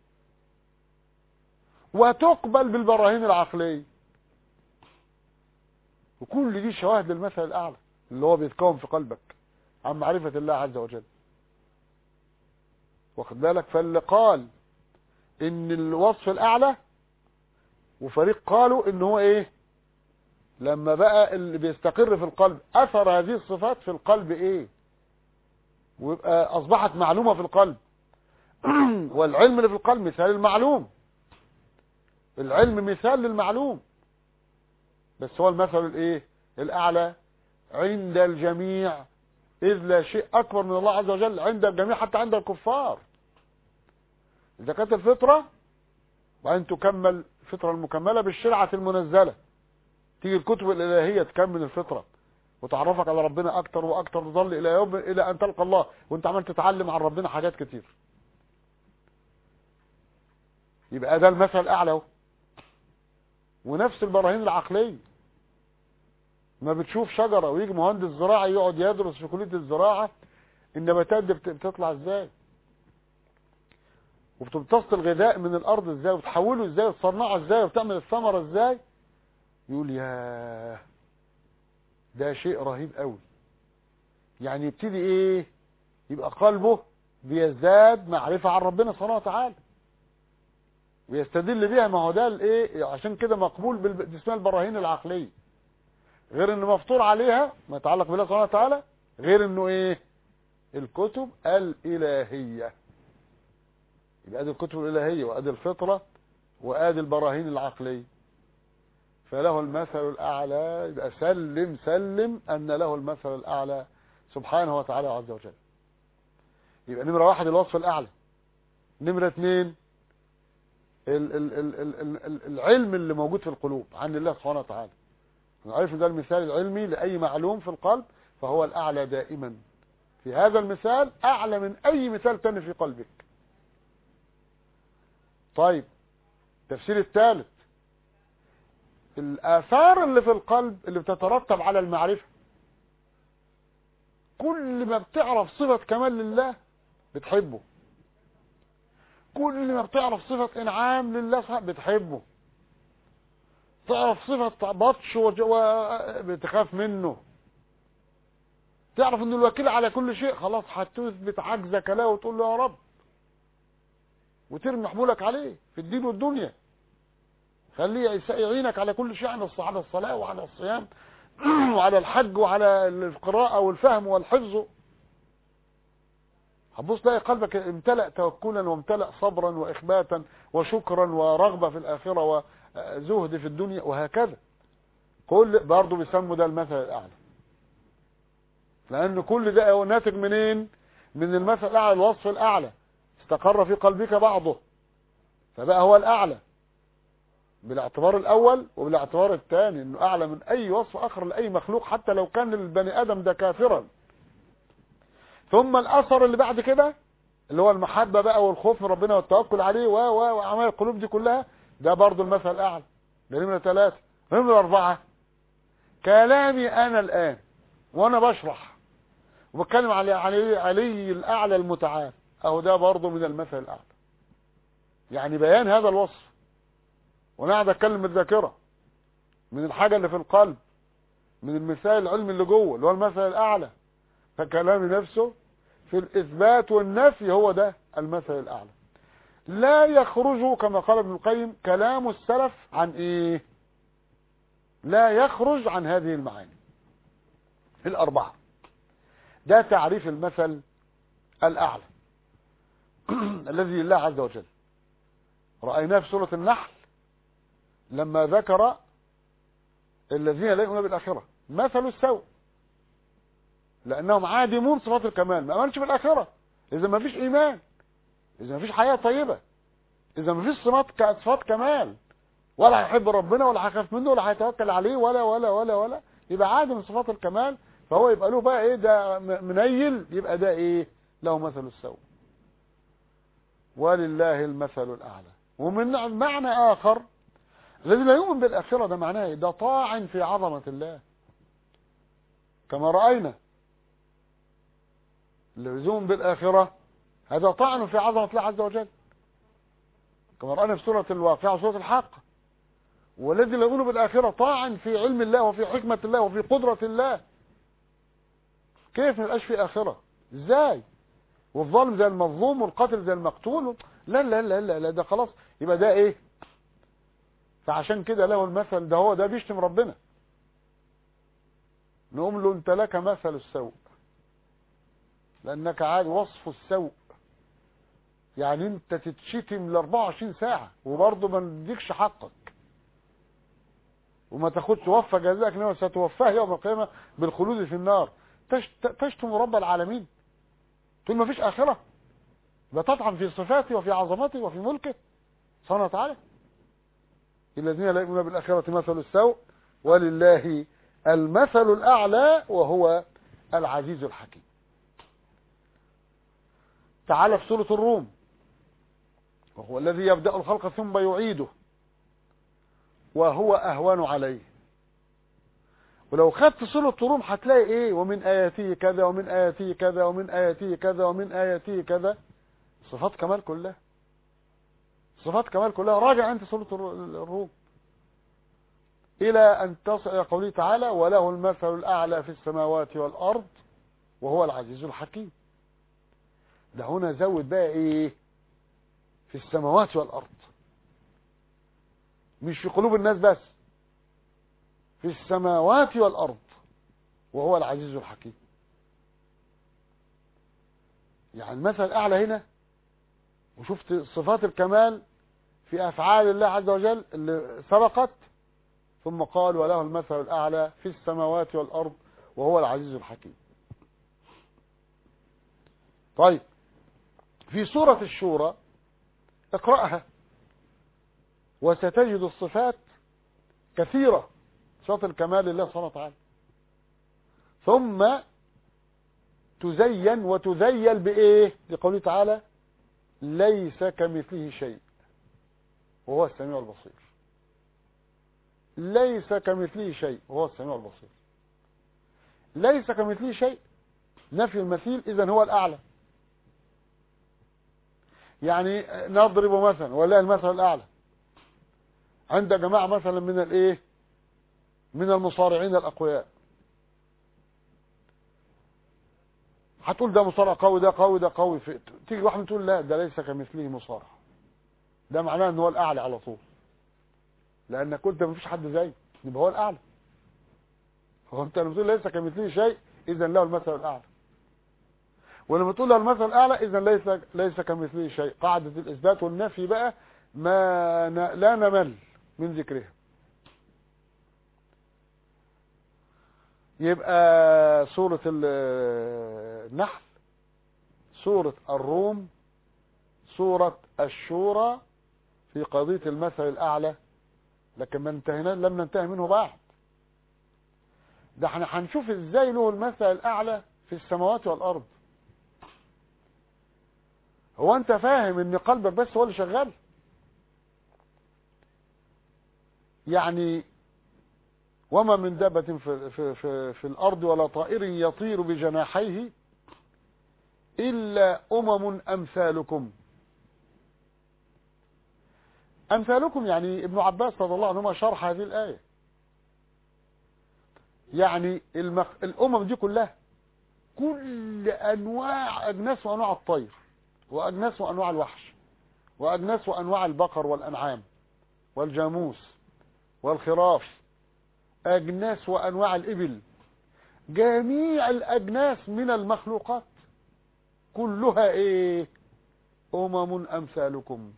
وتقبل بالبراهين العقليه وكل دي شواهد للمثل الاعلى اللي هو بيتكون في قلبك عن معرفه الله عز وجل واخد بالك فاللي قال ان الوصف الاعلى وفريق قالوا ان هو ايه لما بقى اللي بيستقر في القلب اثر هذه الصفات في القلب ايه ويبقى اصبحت معلومة في القلب والعلم اللي في القلب مثال المعلوم العلم مثال للمعلوم بس هو المثل الايه الاعلى عند الجميع اذ لا شيء اكبر من الله عز وجل عند الجميع حتى عند الكفار اذا كانت الفطرة وان تكمل الفطرة المكملة بالشرعة المنزلة تيجي الكتب الالهية تكمل الفطرة وتعرفك على ربنا اكتر واكتر تظل الى يوم الى ان تلقى الله وانت عمال تتعلم عن ربنا حاجات كتير يبقى ده المثل الاعلى اهو ونفس البراهين العقليه ما بتشوف شجره ويجي مهندس زراعي يقعد يدرس في كليه الزراعه النباتات دي بتطلع ازاي وبتمتص الغذاء من الارض ازاي وتحوله ازاي وتصنعه ازاي وبتعمل الثمره ازاي يقول يا ده شيء رهيب قوي يعني يبتدي ايه يبقى قلبه بيزداد معرفة عن ربنا سبحانه وتعالى ويستدل بيها ما هو ده الايه عشان كده مقبول بال... اسمها البراهين العقليه غير انه مفطور عليها ما يتعلق بالله سبحانه وتعالى غير انه ايه الكتب الالهيه يبقى ادي الكتب الالهيه وادي الفطره وادي البراهين العقليه فله المثل الأعلى يبقى سلم سلم أن له المثل الأعلى سبحانه وتعالى عز وجل يبقى نمرة واحد الوصف الأعلى نمرة اثنين ال ال ال ال ال العلم اللي موجود في القلوب عن الله سبحانه وتعالى نعرف ده المثال العلمي لأي معلوم في القلب فهو الأعلى دائما في هذا المثال أعلى من أي مثال تاني في قلبك طيب تفسير الثالث الآثار اللي في القلب اللي بتترتب على المعرفة كل ما بتعرف صفة كمال لله بتحبه كل ما بتعرف صفة انعام لله بتحبه تعرف صفة بطش بتخاف منه تعرف ان الوكيل على كل شيء خلاص هتثبت عجزك له وتقول له يا رب وترمي حمولك عليه في الدين والدنيا خليه يعينك على كل شيء على الصلاة وعلى الصيام وعلى الحج وعلى القراءة والفهم والحفظ هتبص تلاقي قلبك امتلأ توكلا وامتلأ صبرا وإخباتا وشكرا ورغبة في الآخرة وزهد في الدنيا وهكذا كل برضه بيسموا ده المثل الأعلى لأن كل ده ناتج منين من المثل الأعلى الوصف الأعلى استقر في قلبك بعضه فبقى هو الأعلى بالاعتبار الاول وبالاعتبار الثاني انه اعلى من اي وصف اخر لاي مخلوق حتى لو كان البني ادم ده كافرا ثم الاثر اللي بعد كده اللي هو المحبة بقى والخوف من ربنا والتوكل عليه و و واعمال القلوب دي كلها ده برضو المثل الاعلى ده نمرة ثلاثة نمرة اربعة كلامي انا الان وانا بشرح وبتكلم على علي, علي الاعلى المتعال اهو ده برضو من المثل الاعلى يعني بيان هذا الوصف وانا قاعد اتكلم بالذاكره من الحاجة اللي في القلب من المثال العلمي اللي جوه اللي هو المثل الأعلى فكلام نفسه في الإثبات والنفي هو ده المثل الأعلى لا يخرج كما قال ابن القيم كلام السلف عن إيه لا يخرج عن هذه المعاني الأربعة ده تعريف المثل الأعلى الذي لله عز وجل رأيناه في سورة النحل لما ذكر الذين لا يؤمنون بالآخرة مثل السوء لأنهم عادمون صفات الكمال ما أمنش بالآخرة إذا ما فيش إيمان إذا ما فيش حياة طيبة إذا ما فيش صفات صفات كمال ولا هيحب ربنا ولا هيخاف منه ولا هيتوكل عليه ولا ولا ولا ولا يبقى عادي من صفات الكمال فهو يبقى له بقى ايه ده منيل يبقى ده ايه له مثل السوء ولله المثل الاعلى ومن معنى اخر الذي لا يؤمن بالاخره ده معناه ايه ده طاعن في عظمه الله كما راينا اللي يؤمن بالاخره هذا طعن في عظمه الله عز وجل كما راينا في سوره الواقعه وسوره الحق والذي لا يؤمن بالاخره طاعن في علم الله وفي حكمه الله وفي قدره الله كيف ما يبقاش في اخره ازاي والظالم زي المظلوم والقاتل زي المقتول لا لا لا لا, لا ده خلاص يبقى ده ايه فعشان كده له المثل ده هو ده بيشتم ربنا نقوم له انت لك مثل السوء لانك عادي وصف السوء يعني انت تتشتم ل 24 ساعة وبرضه ما نديكش حقك وما تاخدش وفى جزاك انما ستوفاه يوم القيامة بالخلود في النار تشتم رب العالمين تقول ما فيش آخرة بتطعن في صفاته وفي عظمته وفي ملكه سبحانه وتعالى الذين لا يؤمنون بالآخرة مثل السوء ولله المثل الأعلى وهو العزيز الحكيم تعالى في سورة الروم وهو الذي يبدأ الخلق ثم يعيده وهو أهون عليه ولو خدت سورة الروم هتلاقي ايه ومن آياته كذا ومن آياته كذا ومن آياته كذا ومن آياته كذا صفات كمال كلها صفات كمال كلها راجع انت سورة الروم إلى أن تصل إلى قوله تعالى وله المثل الأعلى في السماوات والأرض وهو العزيز الحكيم ده هنا زود بقى إيه في السماوات والأرض مش في قلوب الناس بس في السماوات والأرض وهو العزيز الحكيم يعني المثل الأعلى هنا وشفت صفات الكمال في أفعال الله عز وجل اللي سبقت ثم قال وله المثل الأعلى في السماوات والأرض وهو العزيز الحكيم طيب في سورة الشورى اقرأها وستجد الصفات كثيرة صفات الكمال لله سبحانه وتعالى ثم تزين وتذيل بإيه لقوله تعالى ليس كمثله شيء وهو السميع البصير ليس كمثله شيء وهو السميع البصير ليس كمثله شيء نفي المثيل إذا هو الأعلى يعني نضرب مثلا ولا المثل الأعلى عند جماعة مثلا من الايه من المصارعين الأقوياء هتقول ده مصارع قوي ده قوي ده قوي في... تيجي واحد تقول لا ده ليس كمثله مصارع ده معناه ان هو الاعلى على طول لانك قلت مفيش حد زيه يبقى هو الاعلى هو انت لما تقول ليس كمثله شيء اذا له المثل الاعلى ولما تقول له المثل الاعلى اذا ليس ليس كمثله شيء قاعده الاثبات والنفي بقى ما ن... لا نمل من ذكرها يبقى سورة النحل سورة الروم سورة الشورى في قضية المثل الأعلى لكن ما انتهينا لم ننتهي منه بعد ده احنا هنشوف ازاي له المثل الأعلى في السماوات والأرض هو انت فاهم ان قلبك بس هو اللي شغال يعني وما من دابة في, في, في, في الأرض ولا طائر يطير بجناحيه إلا أمم أمثالكم أمثالكم يعني ابن عباس رضي الله عنهما شرح هذه الآية يعني المخ... الامم دي كلها كل انواع اجناس وانواع الطير واجناس وانواع الوحش واجناس وانواع البقر والانعام والجاموس والخراف اجناس وانواع الابل جميع الاجناس من المخلوقات كلها ايه امم امثالكم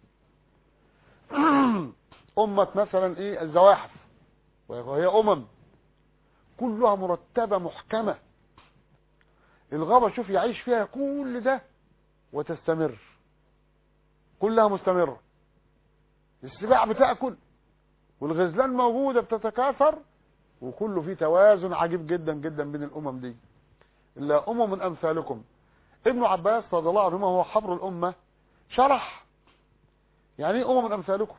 امة مثلا ايه الزواحف وهي امم كلها مرتبة محكمة الغابة شوف يعيش فيها كل ده وتستمر كلها مستمرة السباع بتأكل والغزلان موجودة بتتكاثر وكله فيه توازن عجيب جدا جدا بين الأمم دي إلا أمم من أمثالكم ابن عباس رضي الله عنهما هو حبر الأمة شرح يعني ايه أمم من أمثالكم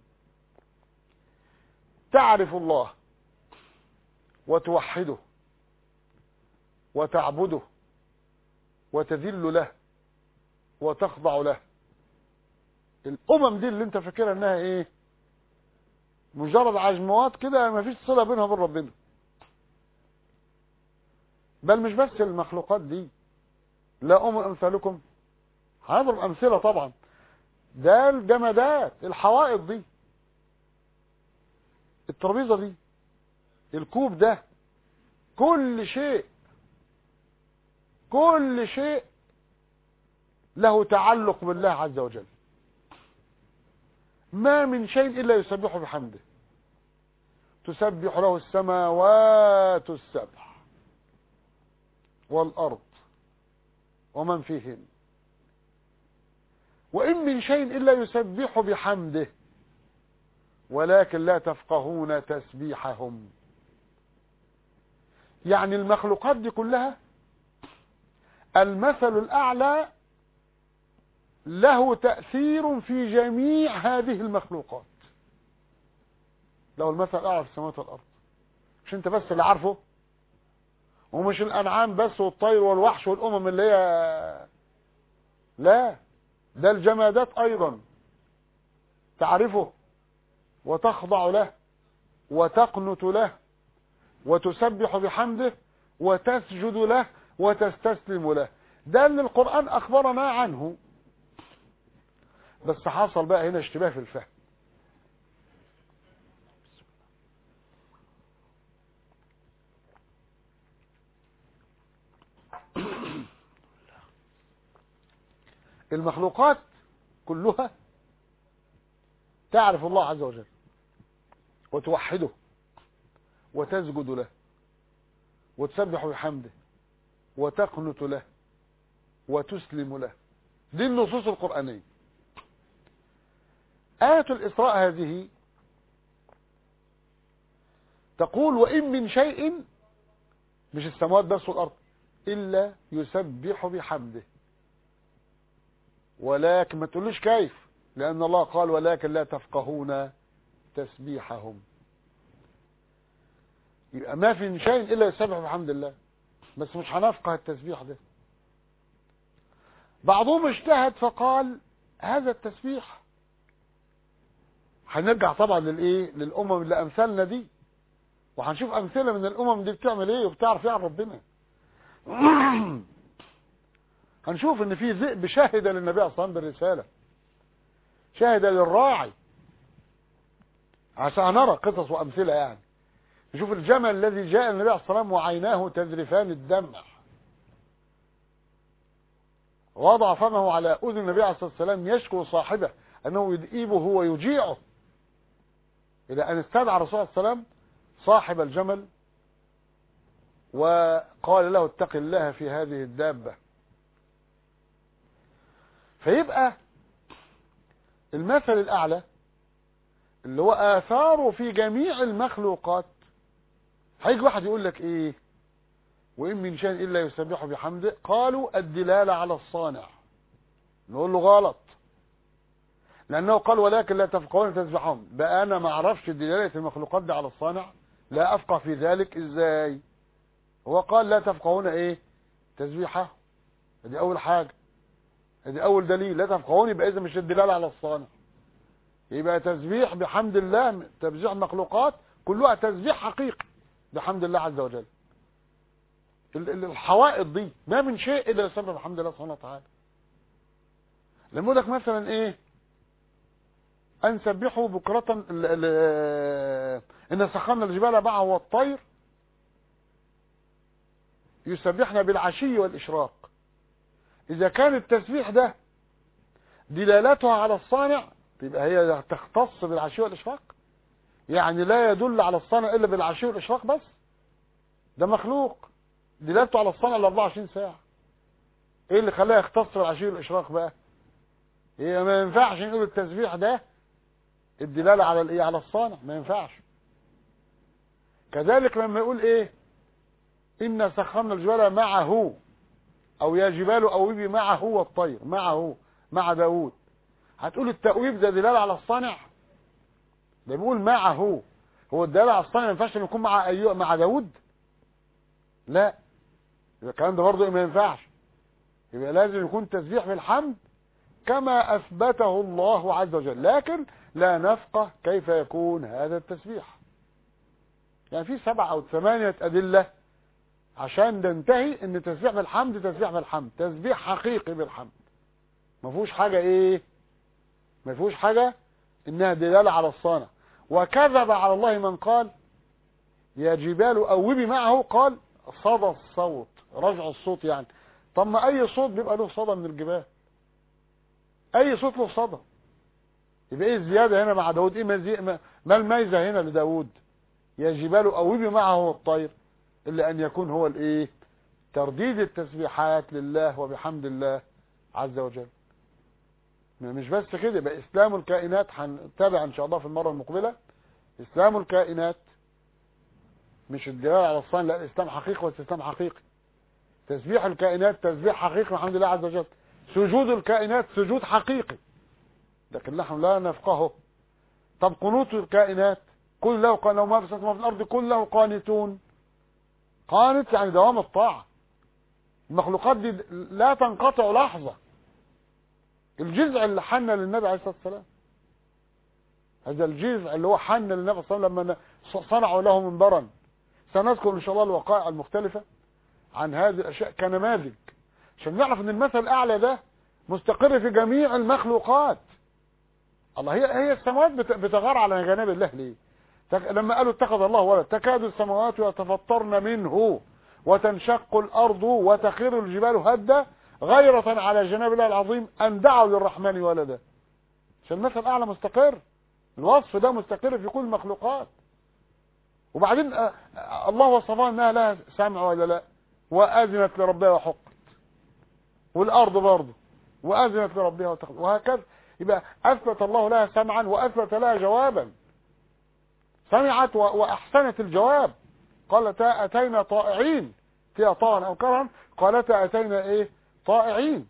تعرف الله وتوحده وتعبده وتذل له وتخضع له الامم دي اللي انت فاكرها انها ايه مجرد عجموات كده ما فيش صله بينها وبين ربنا بل مش بس المخلوقات دي لا امم امثالكم هنضرب امثله طبعا ده الجمادات الحوائط دي الترابيزه دي الكوب ده كل شيء كل شيء له تعلق بالله عز وجل ما من شيء إلا يسبح بحمده تسبح له السماوات السبع والأرض ومن فيهن وإن من شيء إلا يسبح بحمده ولكن لا تفقهون تسبيحهم يعني المخلوقات دي كلها المثل الأعلى له تأثير في جميع هذه المخلوقات له المثل الأعلى في السماوات والأرض مش انت بس اللي عارفه ومش الأنعام بس والطير والوحش والأمم اللي هي لا ده الجمادات أيضا تعرفه وتخضع له وتقنت له وتسبح بحمده وتسجد له وتستسلم له ده اللي القرآن أخبرنا عنه بس حصل بقى هنا اشتباه في الفهم المخلوقات كلها تعرف الله عز وجل وتوحده وتسجد له وتسبح بحمده وتقنت له وتسلم له دي النصوص القرآنية آية الإسراء هذه تقول وإن من شيء مش السماوات بس والأرض إلا يسبح بحمده ولكن ما تقولوش كيف لأن الله قال ولكن لا تفقهون تسبيحهم يبقى ما في شيء إلا يسبح بحمد الله بس مش هنفقه التسبيح ده بعضهم اجتهد فقال هذا التسبيح هنرجع طبعا للايه للامم اللي امثالنا دي وهنشوف امثله من الامم دي بتعمل ايه وبتعرف يعرف ربنا هنشوف ان في ذئب شهد للنبي صلى الله عليه وسلم بالرساله شهد للراعي عشان نرى قصص وامثله يعني نشوف الجمل الذي جاء النبي عليه الصلاه والسلام وعيناه تذرفان الدمع وضع فمه على اذن النبي عليه الصلاه والسلام يشكو صاحبه انه يدئيبه ويجيعه الى ان استدعى الرسول صلى الله عليه وسلم صاحب الجمل وقال له اتق الله في هذه الدابه فيبقى المثل الاعلى اللي هو اثاره في جميع المخلوقات هيجي واحد يقول لك ايه وان من شيء الا يسبح بحمده قالوا الدلاله على الصانع نقول له غلط لانه قال ولكن لا تفقهون تسبحهم بقى انا ما اعرفش دلاله المخلوقات دي على الصانع لا افقه في ذلك ازاي هو قال لا تفقهون ايه تسبيحه دي اول حاجه دي اول دليل لا تفقهون يبقى اذا مش الدلاله على الصانع يبقى تسبيح بحمد الله تسبيح المخلوقات كلها تسبيح حقيقي بحمد الله عز وجل الحوائط دي ما من شيء الا يسبح بحمد الله سبحانه وتعالى لما يقول لك مثلا ايه ان سبحوا بكرة ان سخرنا الجبال معه والطير يسبحنا بالعشي والاشراق اذا كان التسبيح ده دلالتها على الصانع تبقى هي تختص بالعشي والاشراق يعني لا يدل على الصانع الا بالعشي والاشراق بس ده مخلوق دلالته على الصانع ال 24 ساعه ايه اللي خلاه يختص بالعشي والاشراق بقى هي ما ينفعش نقول التسبيح ده الدلاله على الايه على الصانع ما ينفعش كذلك لما يقول ايه إن سخرنا الجبال معه أو يا جبال أويبي معه والطير معه مع داود هتقول التأويب ده دلالة على الصانع ده بيقول معه هو الدلالة على الصانع ما ينفعش انه يكون مع أيوة مع داود لا يبقى الكلام ده برضه ما ينفعش يبقى لازم يكون تسبيح بالحمد كما أثبته الله عز وجل لكن لا نفقه كيف يكون هذا التسبيح يعني في سبعة أو ثمانية أدلة عشان ننتهي ان تسبيح بالحمد تسبيح بالحمد تسبيح حقيقي بالحمد ما فيهوش حاجة ايه ما فيهوش حاجة انها دلالة على الصانع وكذب على الله من قال يا جبال اوبي معه قال صدى الصوت رجع الصوت يعني طب ما اي صوت بيبقى له صدى من الجبال اي صوت له صدى يبقى ايه الزيادة هنا مع داود ايه ما الميزة هنا لداود يا جبال اوبي معه الطير إلا أن يكون هو الإيه ترديد التسبيحات لله وبحمد الله عز وجل مش بس كده يبقى إسلام الكائنات هنتابع إن شاء الله في المرة المقبلة إسلام الكائنات مش الدلالة على الصين لا الإسلام حقيقي واستسلام حقيقي تسبيح الكائنات تسبيح حقيقي الحمد لله عز وجل سجود الكائنات سجود حقيقي لكن نحن لا نفقهه طب قنوت الكائنات كل له قال ما في السماء في الأرض كل له قانتون قانت يعني دوام الطاعة المخلوقات دي لا تنقطع لحظة الجزع اللي حن للنبي عليه الصلاة والسلام هذا الجزع اللي هو حن للنبي صلى الله عليه وسلم لما صنعوا له منبرا سنذكر ان شاء الله الوقائع المختلفة عن هذه الاشياء كنماذج عشان نعرف ان المثل الاعلى ده مستقر في جميع المخلوقات الله هي هي السماوات بتغار على جناب الله ليه لما قالوا اتخذ الله ولد تكاد السماوات يتفطرن منه وتنشق الأرض وتخر الجبال هدا غيرة على جناب الله العظيم أن دعوا للرحمن ولدا عشان المثل الأعلى مستقر الوصف ده مستقر في كل المخلوقات وبعدين آه، آه، الله وصفها انها لها سمع ولا لا وأذنت لربها وحقت والأرض برضه وأذنت لربها وتخذ وهكذا يبقى أثبت الله لها سمعا وأثبت لها جوابا سمعت وأحسنت الجواب قالتا أتينا طائعين فيها طاعا أو كرها قالتا أتينا إيه طائعين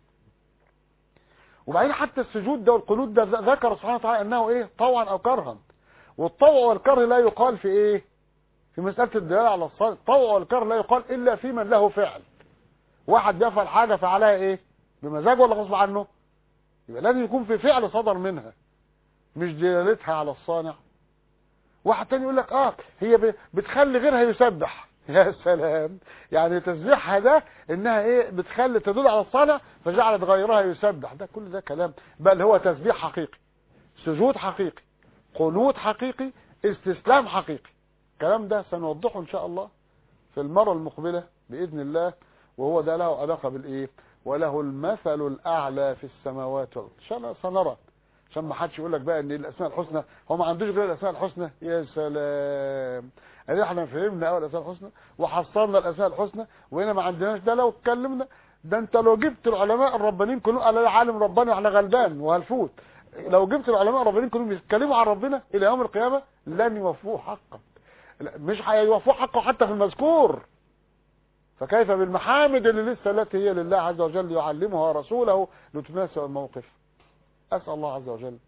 وبعدين حتى السجود ده والقنوت ده ذكر سبحانه وتعالى أنه إيه طوعا أو كرها والطوع والكره لا يقال في إيه في مسألة الدلالة على الصلاة الطوع والكره لا يقال إلا في من له فعل واحد بيفعل حاجة فعلها إيه بمزاج ولا غصب عنه يبقى لازم يكون في فعل صدر منها مش دلالتها على الصانع واحد تاني يقول لك اه هي بتخلي غيرها يسبح يا سلام يعني تسبيحها ده انها ايه بتخلي تدل على الصلاة فجعلت غيرها يسبح ده كل ده كلام بل هو تسبيح حقيقي سجود حقيقي قنوت حقيقي استسلام حقيقي الكلام ده سنوضحه ان شاء الله في المرة المقبلة بإذن الله وهو ده له علاقة بالايه وله المثل الاعلى في السماوات والارض ان شاء الله سنرى عشان ما حدش يقول لك بقى ان الاسماء الحسنى هو ما عندوش غير الاسماء الحسنى يا سلام يعني احنا فهمنا اول الاسماء الحسنى وحصلنا الاسماء الحسنى وهنا ما عندناش ده لو اتكلمنا ده انت لو جبت العلماء الربانيين كلهم قال عالم رباني واحنا غلبان وهلفوت لو جبت العلماء الربانيين كلهم يتكلموا عن ربنا الى يوم القيامه لن يوفوه حقا مش هيوفوه حقه حتى في المذكور فكيف بالمحامد اللي لسه التي هي لله عز وجل يعلمها رسوله لتناسب الموقف أسأل الله عز وجل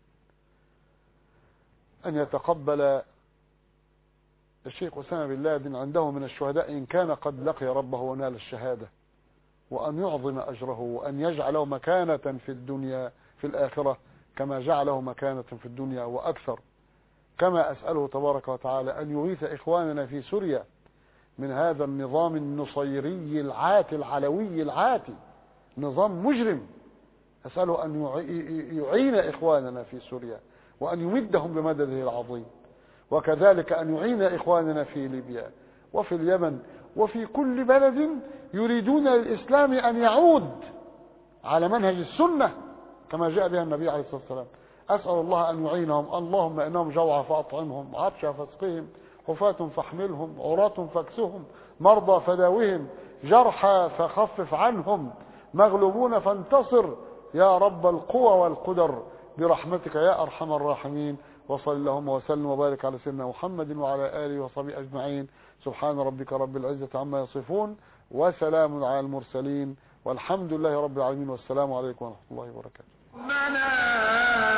أن يتقبل الشيخ أسامة بن لادن عنده من الشهداء إن كان قد لقي ربه ونال الشهادة وأن يعظم أجره وأن يجعله مكانة في الدنيا في الآخرة كما جعله مكانة في الدنيا وأكثر كما أسأله تبارك وتعالى أن يغيث إخواننا في سوريا من هذا النظام النصيري العاتي العلوي العاتي نظام مجرم أسأله أن يعين إخواننا في سوريا وأن يمدهم بمدده العظيم وكذلك أن يعين إخواننا في ليبيا وفي اليمن وفي كل بلد يريدون للإسلام أن يعود على منهج السنة كما جاء بها النبي عليه الصلاة والسلام أسأل الله أن يعينهم اللهم إنهم جوع فأطعمهم عطش فاسقهم حفاة فاحملهم عراة فاكسهم مرضى فداوهم جرحى فخفف عنهم مغلوبون فانتصر يا رب القوى والقدر برحمتك يا أرحم الراحمين وصل اللهم وسلم وبارك على سيدنا محمد وعلى آله وصحبه أجمعين سبحان ربك رب العزة عما يصفون وسلام على المرسلين والحمد لله رب العالمين والسلام عليكم ورحمة الله وبركاته ربنا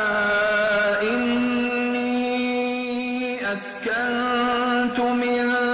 إني أسكنت من